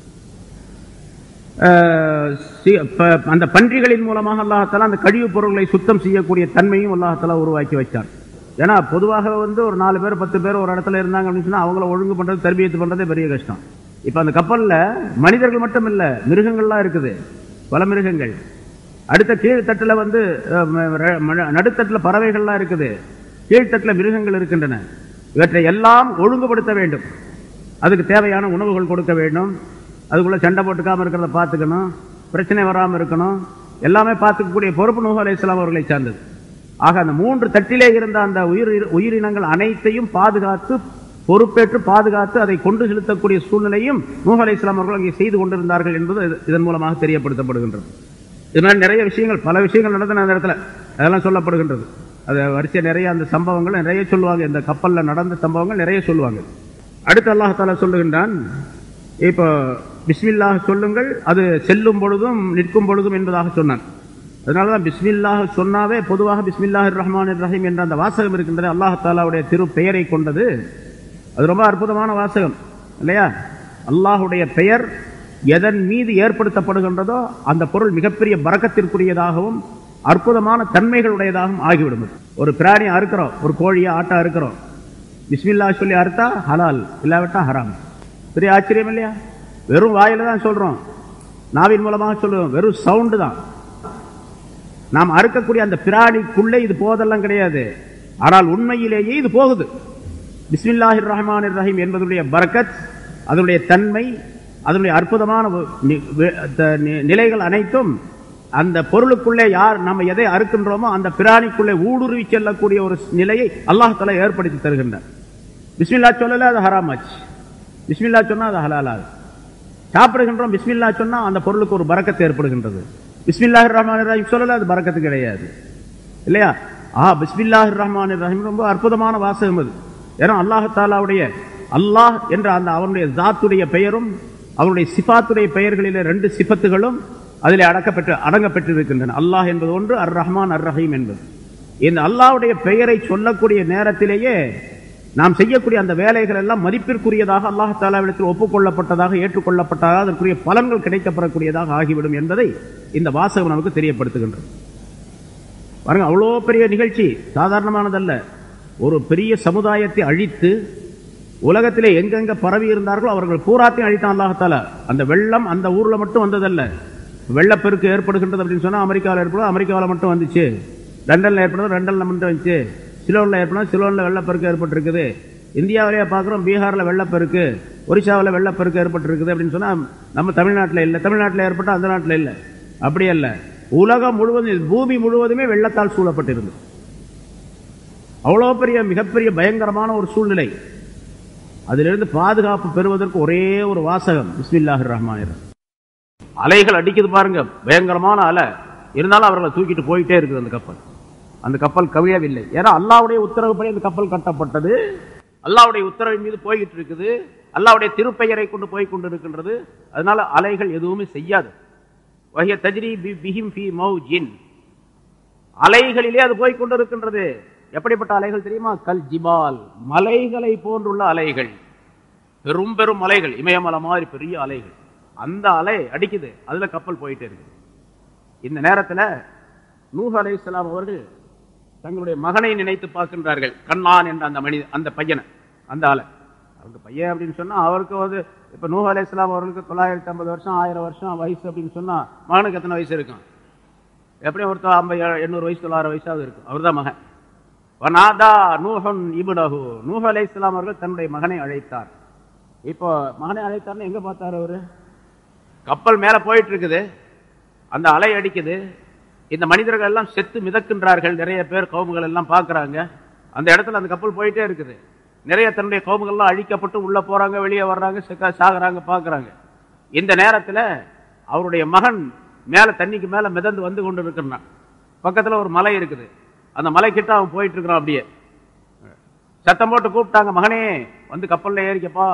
அந்த பன்றிகளின் மூலமாக அல்லாஹத்தால அந்த கழிவுப் பொருட்களை சுத்தம் செய்யக்கூடிய தன்மையும் அல்லாஹத்தால உருவாக்கி வச்சான் ஏன்னா பொதுவாக வந்து ஒரு நாலு பேர் பத்து பேர் ஒரு இடத்துல இருந்தாங்க அப்படின்னு சொன்னா அவங்கள ஒழுங்கு பண்றது தர்பியத்து பண்றதே பெரிய கஷ்டம் இப்ப அந்த கப்பல்ல மனிதர்கள் மட்டும் இல்ல மிருகங்கள்லாம் இருக்குது பல மிருகங்கள் அடுத்த கீழ்த்தட்டில் வந்து நடுத்தட்டில் பறவைகள்லாம் இருக்குது கீழ்த்தட்டில் மிருகங்கள் இருக்கின்றன இவற்றை எல்லாம் ஒழுங்குபடுத்த வேண்டும் அதுக்கு தேவையான உணவுகள் கொடுக்க வேண்டும் அதுக்குள்ள சண்டை போட்டுக்காம இருக்கிறத பார்த்துக்கணும் பிரச்சனை வராமல் இருக்கணும் எல்லாமே பார்த்துக்கக்கூடிய பொறுப்பு நூஹ் அலி இஸ்லாம் அவர்களை சார்ந்தது ஆக அந்த மூன்று தட்டிலே இருந்த அந்த உயிர் உயிரினங்கள் அனைத்தையும் பாதுகாத்து பொறுப்பேற்று பாதுகாத்து அதை கொண்டு செலுத்தக்கூடிய சூழ்நிலையும் நூஹ் அலி இஸ்லாம் அவர்கள் அங்கே செய்து கொண்டிருந்தார்கள் என்பது இதன் மூலமாக தெரியப்படுத்தப்படுகின்றது இது மாதிரி நிறைய விஷயங்கள் பல விஷயங்கள் நடந்தன அந்த இடத்துல அதெல்லாம் சொல்லப்படுகின்றது அது வரிசை நிறைய அந்த சம்பவங்கள் நிறைய சொல்லுவாங்க இந்த கப்பல்ல நடந்த சம்பவங்கள் நிறைய சொல்லுவாங்க அடுத்து அல்லாஹால சொல்லுகின்றான் இப்போ பிஸ்மில்லாஹ் சொல்லுங்கள் அது செல்லும் பொழுதும் நிற்கும் பொழுதும் என்பதாக சொன்னான் அதனாலதான் பிஸ்மில்லாஹ் சொன்னாவே பொதுவாக பிஸ்மில்லாஹ் ரஹ்மான் ரஹீம் என்ற அந்த வாசகம் இருக்கின்றது அல்லாஹாலாவுடைய திரு பெயரை கொண்டது அது ரொம்ப அற்புதமான வாசகம் இல்லையா அல்லாஹுடைய பெயர் எதன் மீது ஏற்படுத்தப்படுகின்றதோ அந்த பொருள் மிகப்பெரிய பறக்கத்திற்குரியதாகவும் அற்புதமான தன்மைகளுடையதாகவும் ஆகிவிடும் ஒரு பிராணி அறுக்கிறோம் ஒரு கோழியை ஆட்டா அறுக்கிறோம் பிஸ்மில்லா சொல்லி அறுத்தா ஹலால் இல்லாவிட்டா ஹராம் பெரிய ஆச்சரியம் இல்லையா வெறும் வாயில தான் சொல்றோம் நாவின் மூலமாக சொல்லுவோம் வெறும் சவுண்டு தான் நாம் அறுக்கக்கூடிய அந்த பிராணிக்குள்ளே இது போதெல்லாம் கிடையாது ஆனால் உண்மையிலேயே இது போகுது பிஸ்மில்லாஹிர் ரஹ்மான் ரஹீம் என்பதனுடைய பரக்கத் அதனுடைய தன்மை அதனுடைய அற்புதமான நி- வி- த- நி- நிலைகள் அனைத்தும் அந்த பொருளுக்குள்ளே யார் நம்ம எதை அறுக்கின்றோமோ அந்த பிராணிக்குள்ளே ஊடுருவி செல்லக்கூடிய ஒரு நிலையை அல்லாஹால ஏற்படுத்தி தருகின்றார் பிஸ்மில்லா சொல்லல அது ஹராமாச்சு பிஸ்மில்லா சொன்னா அது ஹலாலாது சாப்பிடுகின்றோம் பிஸ்மில்லா சொன்னா அந்த பொருளுக்கு ஒரு பரக்கத்து ஏற்படுகின்றது பிஸ்மில்லாஹிர் ரஹ்மான் ரஹீம் சொல்லல அது பரக்கத்து கிடையாது இல்லையா ஆ பிஸ்மில்லாஹிர் ரஹ்மான் ரஹீம் ரொம்ப அற்புதமான வாசகம் அது ஏன்னா அல்லாஹ் தாலாவுடைய அல்லாஹ் என்ற அந்த அவனுடைய ஜாத்துடைய பெயரும் அவனுடைய சிஃபாத்துடைய பெயர்களிலே ரெண்டு சிஃபத்துகளும் அதிலே அடக்கப்பெற்று அடங்கப்பெற்றிருக்கின்றன அல்லாஹ் என்பது ஒன்று அர் ரஹ்மான் அர் ரஹீம் என்பது இந்த அல்லாஹ்வுடைய பெயரை சொல்லக்கூடிய நேரத்திலேயே நாம் செய்யக்கூடிய அந்த வேலைகள் எல்லாம் மதிப்பிற்குரியதாக அல்லாஹ் தாலாவிடத்தில் ஒப்புக்கொள்ளப்பட்டதாக ஏற்றுக்கொள்ளப்பட்டதாக அதற்குரிய பலன்கள் கிடைக்கப்படக்கூடியதாக ஆகிவிடும் என்பதை இந்த வாசகம் நமக்கு தெரியப்படுத்துகின்றது பாருங்க அவ்வளோ பெரிய நிகழ்ச்சி சாதாரணமானதல்ல ஒரு பெரிய சமுதாயத்தை அழித்து உலகத்திலே எங்கெங்க பரவி இருந்தார்களோ அவர்கள் பூராத்தையும் அழித்தான் அல்லாஹால அந்த வெள்ளம் அந்த ஊர்ல மட்டும் வந்ததல்ல வெள்ளப்பெருக்கு ஏற்படுகின்றது அப்படின்னு சொன்னா அமெரிக்காவில் ஏற்படும் அமெரிக்காவில் மட்டும் வந்துச்சு லண்டன்ல ஏற்படும் லண்டன்ல மட்டும் வந்துச்சு சிலோன்ல ஏற்படும் சிலோன்ல வெள்ளப்பெருக்கு ஏற்பட்டிருக்குது இந்தியாவிலேயே பார்க்குறோம் பீகார்ல வெள்ளப்பெருக்கு ஒரிசாவில் வெள்ளப்பெருக்கு ஏற்பட்டிருக்குது அப்படின்னு சொன்னா நம்ம தமிழ்நாட்டில் இல்லை தமிழ்நாட்டில் ஏற்பட்ட அந்த நாட்டில் இல்லை அப்படி அல்ல உலகம் முழுவதும் பூமி முழுவதுமே வெள்ளத்தால் சூழப்பட்டிருந்தது அவ்வளோ பெரிய மிகப்பெரிய பயங்கரமான ஒரு சூழ்நிலை அதிலிருந்து பாதுகாப்பு பெறுவதற்கு ஒரே ஒரு வாசகம் பிஸ்மில்லாஹிர் ரஹ்மானிர் அலைகள் அடிக்குது பாருங்க பயங்கரமான அலை இருந்தாலும் அவர்களை தூக்கிட்டு போயிட்டே இருக்குது அந்த கப்பல் அந்த கப்பல் கவிழவில்லை ஏன்னா அல்லாவுடைய உத்தரவுப்படி அந்த கப்பல் கட்டப்பட்டது அல்லாவுடைய உத்தரவின் மீது போய்கிட்டு இருக்குது அல்லாவுடைய திருப்பெயரை கொண்டு போய் கொண்டு இருக்கின்றது அதனால அலைகள் எதுவுமே செய்யாது வஹிய தஜ்ரி பி- பிஹிம் ஃபீ மௌஜின் அலைகளிலே அது போய் கொண்டிருக்கின்றது எப்படிப்பட்ட அலைகள் தெரியுமா கல் ஜிபால் மலைகளை போன்றுள்ள அலைகள் பெரும் பெரும் மலைகள் இமயமலை மாதிரி பெரிய அலைகள் அந்த அலை அடிக்குது அதுல கப்பல் போயிட்டே இருக்கு இந்த நேரத்துல நூஹ் அலைஹிஸ்ஸலாம் அவர்கள் தங்களுடைய மகனை நினைத்து பார்க்கின்றார்கள் கண்ணான் என்ற அந்த மனித அந்த பையனை அந்த ஆளை அவங்க பையன் அப்படின்னு சொன்னா அவருக்கு வந்து இப்ப நூஹ் அலைஹிஸ்ஸலாம் அவர்களுக்கு தொள்ளாயிரத்தி ஐம்பது வருஷம் ஆயிரம் வருஷம் வயசு அப்படின்னு சொன்னா மகனுக்கு எத்தனை வயசு இருக்கும் எப்படியும் ஒருத்தர் ஐம்பது எண்ணூறு வயசு தொள்ளாயிரம் வயசாவது இருக்கும் அவர்தான் மகன் வனாதா நூஹன் இபுனஹு நூஹ் அலைஹிஸ்ஸலாம் அவர்கள் தன்னுடைய மகனை அழைத்தார் இப்போ மகனை அழைத்தார்னு எங்க பார்த்தார் அவரு கப்பல் மேல போயிட்டு இருக்குது அந்த அலை அடிக்குது இந்த மனிதர்கள் எல்லாம் செத்து மிதக்கின்றார்கள் நிறைய பேர் கவுமுகள் எல்லாம் பார்க்கறாங்க அந்த இடத்துல அந்த கப்பல் போயிட்டே இருக்குது நிறைய தன்னுடைய கவுமுகள்லாம் அழிக்கப்பட்டு உள்ள போறாங்க வெளியே வர்றாங்க செக்க சாகுறாங்க பார்க்கறாங்க இந்த நேரத்துல அவருடைய மகன் மேல தண்ணிக்கு மேல மிதந்து வந்து கொண்டு இருக்கிறான் பக்கத்துல ஒரு மலை இருக்குது அந்த மலை கிட்ட அவன் போயிட்டு இருக்கிறான் அப்படியே சத்தம் போட்டு கூப்பிட்டாங்க மகனே வந்து கப்பல்ல ஏறிக்கப்பா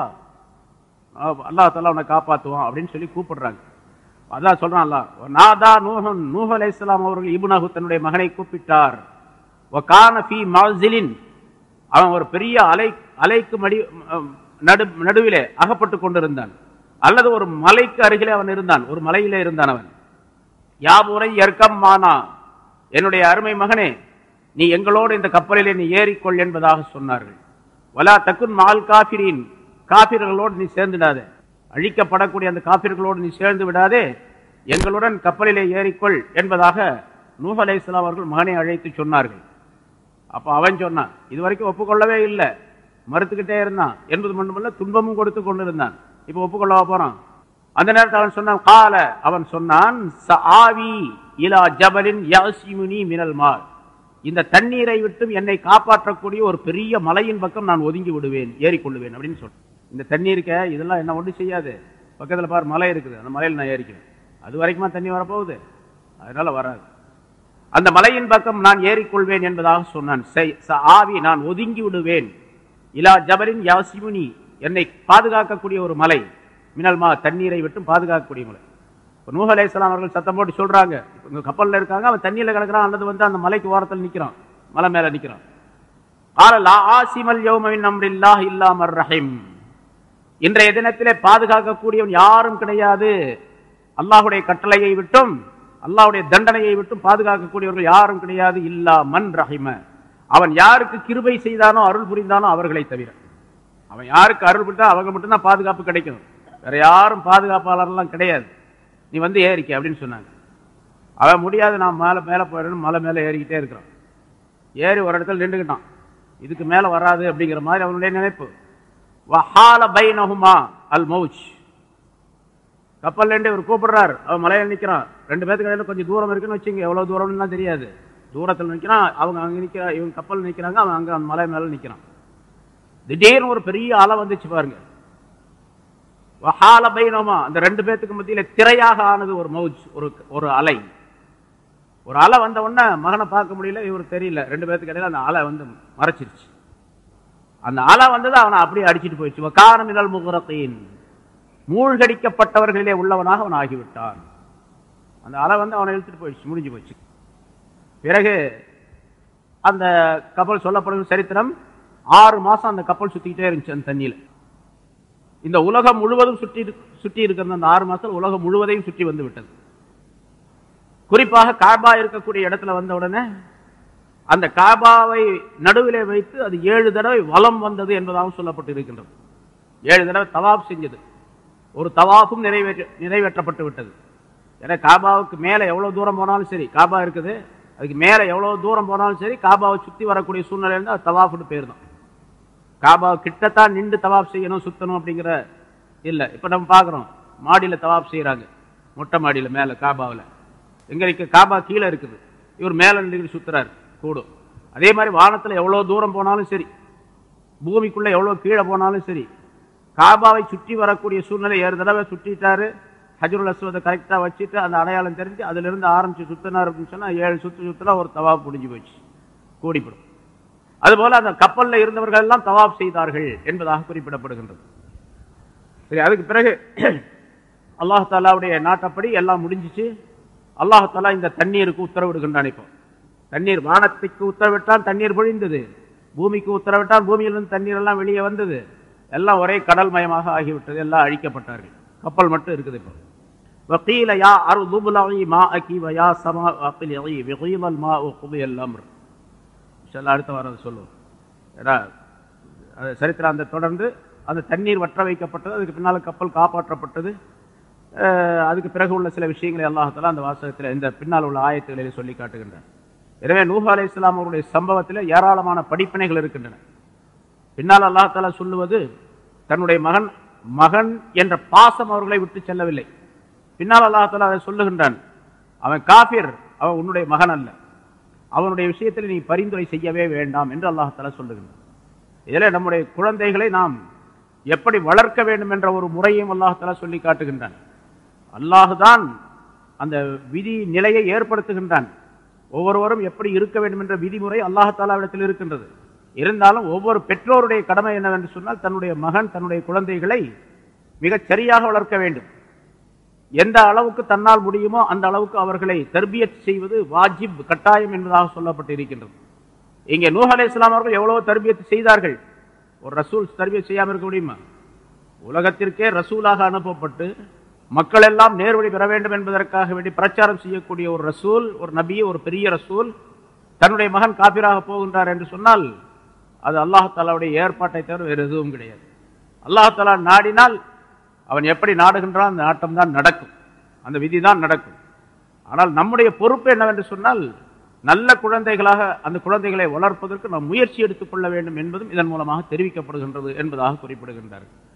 அல்லாஹ் தாலா உன்னை காப்பாத்துவான் அப்படின்னு சொல்லி கூப்பிடுறாங்க அதான் சொல்றான் அல்லாஹ் நாதா நூஹன் நூஹ் அலைஹிஸ்ஸலாம் அவர்கள் இப்னஹு தன்னுடைய மகனை கூப்பிட்டார் வகான ஃபீ மௌசிலின் அவன் ஒரு பெரிய அலை அலைக்கு மடி அஹ், நடு நடுவிலே அகப்பட்டு கொண்டிருந்தான் அல்லது ஒரு மலைக்கு அருகிலே அவன் இருந்தான் ஒரு மலையிலே இருந்தான் அவன் யாபுரை எர்க்கம் மானா என்னுடைய அருமை மகனே நீ எங்களோடு இந்த கப்பலிலே நீ ஏறிக்கொள் என்பதாக சொன்னார்கள் வலா தக்குன் மால் காபிரின் காபிர்களோடு நீ சேர்ந்துடாதே அழிக்கப்படக்கூடிய அந்த காபிர்களோடு நீ சேர்ந்து விடாதே எங்களுடன் கப்பலிலே ஏறிக்கொள் என்பதாக நூஹ் அலைஹிஸ்ஸலாம் அவர்கள் மகனை அழைத்து சொன்னார்கள் அப்ப அவன் சொன்னான் இது வரைக்கும் ஒப்புக்கொள்ளவே இல்லை மறுத்துக்கிட்டே இருந்தான் என்பது மட்டுமல்ல துன்பமும் கொடுத்து கொண்டிருந்தான் இப்ப ஒப்புக்கொள்ளவா போறான் அந்த நேரத்தில் அவன் சொன்னான் கால அவன் சொன்னான் "சஆவி இலா ஜபலின் யாசிமுனி மினல் மால் இந்த தண்ணீரை விட்டும் என்னை காப்பாற்றக்கூடிய ஒரு பெரிய மலையின் பக்கம் நான் ஒதுங்கி விடுவேன் ஏறிக்கொள்ளுவேன் அப்படின்னு சொன்னான் இந்த தண்ணீருக்க இதெல்லாம் என்ன ஒன்றும் செய்யாது பக்கத்துல பாரு மலை இருக்குது அந்த மலையில் நான் ஏறிக்குவேன் அது வரைக்குமா தண்ணி வரப்போகுது அதனால வராது அந்த மலையின் பக்கம் நான் ஏறிக்கொள்வேன் என்பதாக சொன்னான் செய்- ச- ஆவி நான் ஒதுங்கி விடுவேன் இலா ஜபரின் யாசிமுனி என்னை பாதுகாக்கக்கூடிய ஒரு மலை மினல் மா தண்ணீரை விட்டு பாதுகாக்கக்கூடிய மலை இப்ப நூஹ் அலைஹிஸ்ஸலாம் அவர்கள் சத்தம் போட்டு சொல்றாங்க இப்ப இங்க கப்பல்ல இருக்காங்க அவன் தண்ணியில கிடக்குறான் அல்லது வந்து அந்த மலைக்கு ஓரத்தில் நிக்கிறான் மலை மேல நிக்கிறான் قال لا عاصم اليوم من امر الله الا من رحم இன்றைய தினத்திலே பாதுகாக்கக்கூடியவன் யாரும் கிடையாது அல்லாஹ்வுடைய கட்டளையை விட்டும் அல்லாஹ்வுடைய தண்டனையை விட்டும் பாதுகாக்கக்கூடியவர்கள் யாரும் கிடையாது இல்லா மன் ரஹிம அவன் யாருக்கு கிருபை செய்தானோ அருள் புரிந்தானோ அவர்களை தவிர அவன் யாருக்கு அருள் புரிந்தா அவங்க மட்டும்தான் பாதுகாப்பு கிடைக்கும் வேற யாரும் பாதுகாப்பாளர்லாம் கிடையாது நீ வந்து ஏறிக்க அப்படின்னு சொன்னாங்க அவன் முடியாது நான் மேலே மேலே போயிடணும் மலை மேலே ஏறிக்கிட்டே இருக்கிறான் ஏறி ஒரு இடத்துல நின்றுக்கிட்டான் இதுக்கு மேலே வராது அப்படிங்கிற மாதிரி அவனுடைய நினைப்பு வஹால பைனஹுமா அல் மௌஜ் கப்பல்ல இருந்து இவர் கூப்பிடுறார் அவன் மலையில நிக்கிறான் ரெண்டு பேத்துக்கு இடையில கொஞ்சம் தூரம் இருக்குன்னு வச்சுங்க எவ்வளவு தூரம்லாம் தெரியாது தூரத்தில் நிக்கிறான் அவங்க அங்க நிக்கிறா இவங்க கப்பல் நிக்கிறாங்க அவன் அங்க அந்த மலை மேல நிக்கிறான் திடீர்னு ஒரு பெரிய அலை வந்துச்சு பாருங்க வஹால பைனஹுமா அந்த ரெண்டு பேத்துக்கு மத்தியில திரையாக ஆனது ஒரு மௌஜ் ஒரு ஒரு அலை ஒரு அலை வந்த உடனே மகனை பார்க்க முடியல இவர் தெரியல ரெண்டு பேத்துக்கு இடையில அந்த அலை வந்து மறைச்சிருச்சு அந்த அலை வந்தது அவனை அப்படியே அடிச்சிட்டு போயிடுச்சு வக்கான மினல் முகரத்தின் மூழ்கடிக்கப்பட்டவர்களிலே உள்ளவனாக அவன் ஆகிவிட்டான் அந்த அலை வந்து அவனை இழுத்துட்டு போயிடுச்சு முடிஞ்சு போச்சு பிறகு அந்த கப்பல் சொல்லப்படும் சரித்திரம் ஆறு மாசம் அந்த கப்பல் சுத்திக்கிட்டே இருந்துச்சு அந்த தண்ணியில இந்த உலகம் முழுவதும் சுற்றி இரு- சுற்றி இருக்கிற அந்த ஆறு மாசம் உலகம் முழுவதையும் சுற்றி வந்து விட்டது குறிப்பாக காபா இருக்கக்கூடிய இடத்துல வந்த உடனே அந்த காபாவை நடுவிலே வைத்து அது ஏழு தடவை வலம் வந்தது என்பதாகவும் சொல்லப்பட்டு இருக்கின்றது ஏழு தடவை தவாப் செஞ்சது ஒரு தவாஃபும் நிறைவேற்ற நிறைவேற்றப்பட்டு விட்டது ஏன்னா காபாவுக்கு மேலே எவ்வளவு தூரம் போனாலும் சரி காபா இருக்குது அதுக்கு மேலே எவ்வளவு தூரம் போனாலும் சரி காபாவை சுற்றி வரக்கூடிய சூழ்நிலை இருந்தால் அது தவாஃப்னு பேர் தான் காபா கிட்டத்தான் நின்று தவாப் செய்யணும் சுத்தணும் அப்படிங்கிற இல்லை இப்போ நம்ம பார்க்குறோம் மாடியில் தவாப் செய்கிறாங்க மொட்டை மாடியில் மேலே காபாவில் எங்க இருக்கு காபா கீழே இருக்குது இவர் மேலே நின்று சுத்துறாரு கூடும் அதே மாதிரி வானத்தில் எவ்வளோ தூரம் போனாலும் சரி பூமிக்குள்ள எவ்வளோ கீழே போனாலும் சரி காபாவை சுற்றி வரக்கூடிய சூழ்நிலை ஏழு தடவை சுற்றிட்டாரு ஹஜருல் அஸ்வதை கரெக்டாக வச்சுட்டு அந்த அடையாளம் தெரிஞ்சு அதிலிருந்து ஆரம்பிச்சு சுத்தினார் அப்படின்னு சொன்னா ஏழு சுத்து சுத்தினா ஒரு தவாப் முடிஞ்சு போச்சு கூடிப்படும் அதுபோல அந்த கப்பல்ல இருந்தவர்கள் எல்லாம் தவாப் செய்தார்கள் என்பதாக குறிப்பிடப்படுகின்றது சரி அதுக்கு பிறகு அல்லாஹ் தாலாவுடைய நாட்டப்படி எல்லாம் முடிஞ்சிச்சு அல்லாஹ் தாலா இந்த தண்ணீருக்கு உத்தரவிடுகின்றான் இப்போ தண்ணீர் வானத்துக்கு உத்தரவிட்டால் தண்ணீர் பொழிந்தது பூமிக்கு உத்தரவிட்டால் பூமியிலிருந்து தண்ணீர் எல்லாம் வெளியே வந்தது எல்லாம் ஒரே கடல் மயமாக ஆகிவிட்டது எல்லாம் அழிக்கப்பட்டார்கள் கப்பல் மட்டும் இருக்குது இப்போ وقيل يا أرض ابلعي ماءك ويا سماء أقلعي وقيل الماء قضي الأمر இன்ஷால்லா அடுத்த வாரம் அதை சொல்லுவோம் ஏன்னா அது சரித்திரம் அந்த தொடர்ந்து அந்த தண்ணீர் வற்ற வைக்கப்பட்டது அதுக்கு பின்னால் கப்பல் காப்பாற்றப்பட்டது அஹ், அதுக்கு பிறகு உள்ள சில விஷயங்களை அல்லாஹால அந்த வாசகத்தில் இந்த பின்னால் உள்ள ஆயத்துகளில் சொல்லி காட்டுகின்றார் எனவே நூஹ் அலை இஸ்லாம் அவருடைய சம்பவத்தில் ஏராளமான படிப்பினைகள் இருக்கின்றன பின்னால் அல்லாஹால சொல்லுவது தன்னுடைய மகன் மகன் என்ற பாசம் அவர்களை விட்டு செல்லவில்லை பின்னால் அல்லாஹால அதை சொல்லுகின்றான் அவன் காபிர் அவன் உன்னுடைய மகன் அல்ல அவனுடைய விஷயத்தில் நீ பரிந்துரை செய்யவே வேண்டாம் என்று அல்லாஹால சொல்லுகின்றான் இதில் நம்முடைய குழந்தைகளை நாம் எப்படி வளர்க்க வேண்டும் என்ற ஒரு முறையும் அல்லாஹால சொல்லி காட்டுகின்றான் அல்லாஹுதான் அந்த விதி நிலையை ஏற்படுத்துகின்றான் ஒவ்வொருவரும் எப்படி இருக்க வேண்டும் என்ற விதிமுறை அல்லாஹாலாவிடத்தில் இருக்கின்றது இருந்தாலும் ஒவ்வொரு பெற்றோருடைய கடமை என்னவென்று சொன்னால் தன்னுடைய மகன் தன்னுடைய குழந்தைகளை மிகச் சரியாக வளர்க்க வேண்டும் எந்த அளவுக்கு தன்னால் முடியுமோ அந்த அளவுக்கு அவர்களை தர்பியத் செய்வது வாஜிப் கட்டாயம் என்பதாக சொல்லப்பட்டு இருக்கின்றது இங்கே நூஹ் அலை இஸ்லாம் அவர்கள் எவ்வளவு தர்பியத் செய்தார்கள் ஒரு ரசூல் தர்பியத் செய்யாமல் இருக்க முடியுமா உலகத்திற்கே ரசூலாக அனுப்பப்பட்டு மக்கள் எல்லாம் நேர்வழி பெற வேண்டும் என்பதற்காக வேண்டி பிரச்சாரம் செய்யக்கூடிய ஒரு ரசூல் ஒரு நபி ஒரு பெரிய ரசூல் தன்னுடைய மகன் காபிராக போகின்றார் என்று சொன்னால் அது அல்லாஹாலாவுடைய ஏற்பாட்டை தவிர வேறு எதுவும் கிடையாது அல்லாஹாலா நாடினால் அவன் எப்படி நாடுகின்றான் அந்த நாட்டம் தான் நடக்கும் அந்த விதி தான் நடக்கும் ஆனால் நம்முடைய பொறுப்பு என்னவென்று சொன்னால் நல்ல குழந்தைகளாக அந்த குழந்தைகளை வளர்ப்பதற்கு நாம் முயற்சி எடுத்துக்கொள்ள வேண்டும் என்பதும் இதன் மூலமாக தெரிவிக்கப்படுகின்றது என்பதாக குறிப்பிடுகின்றார்கள்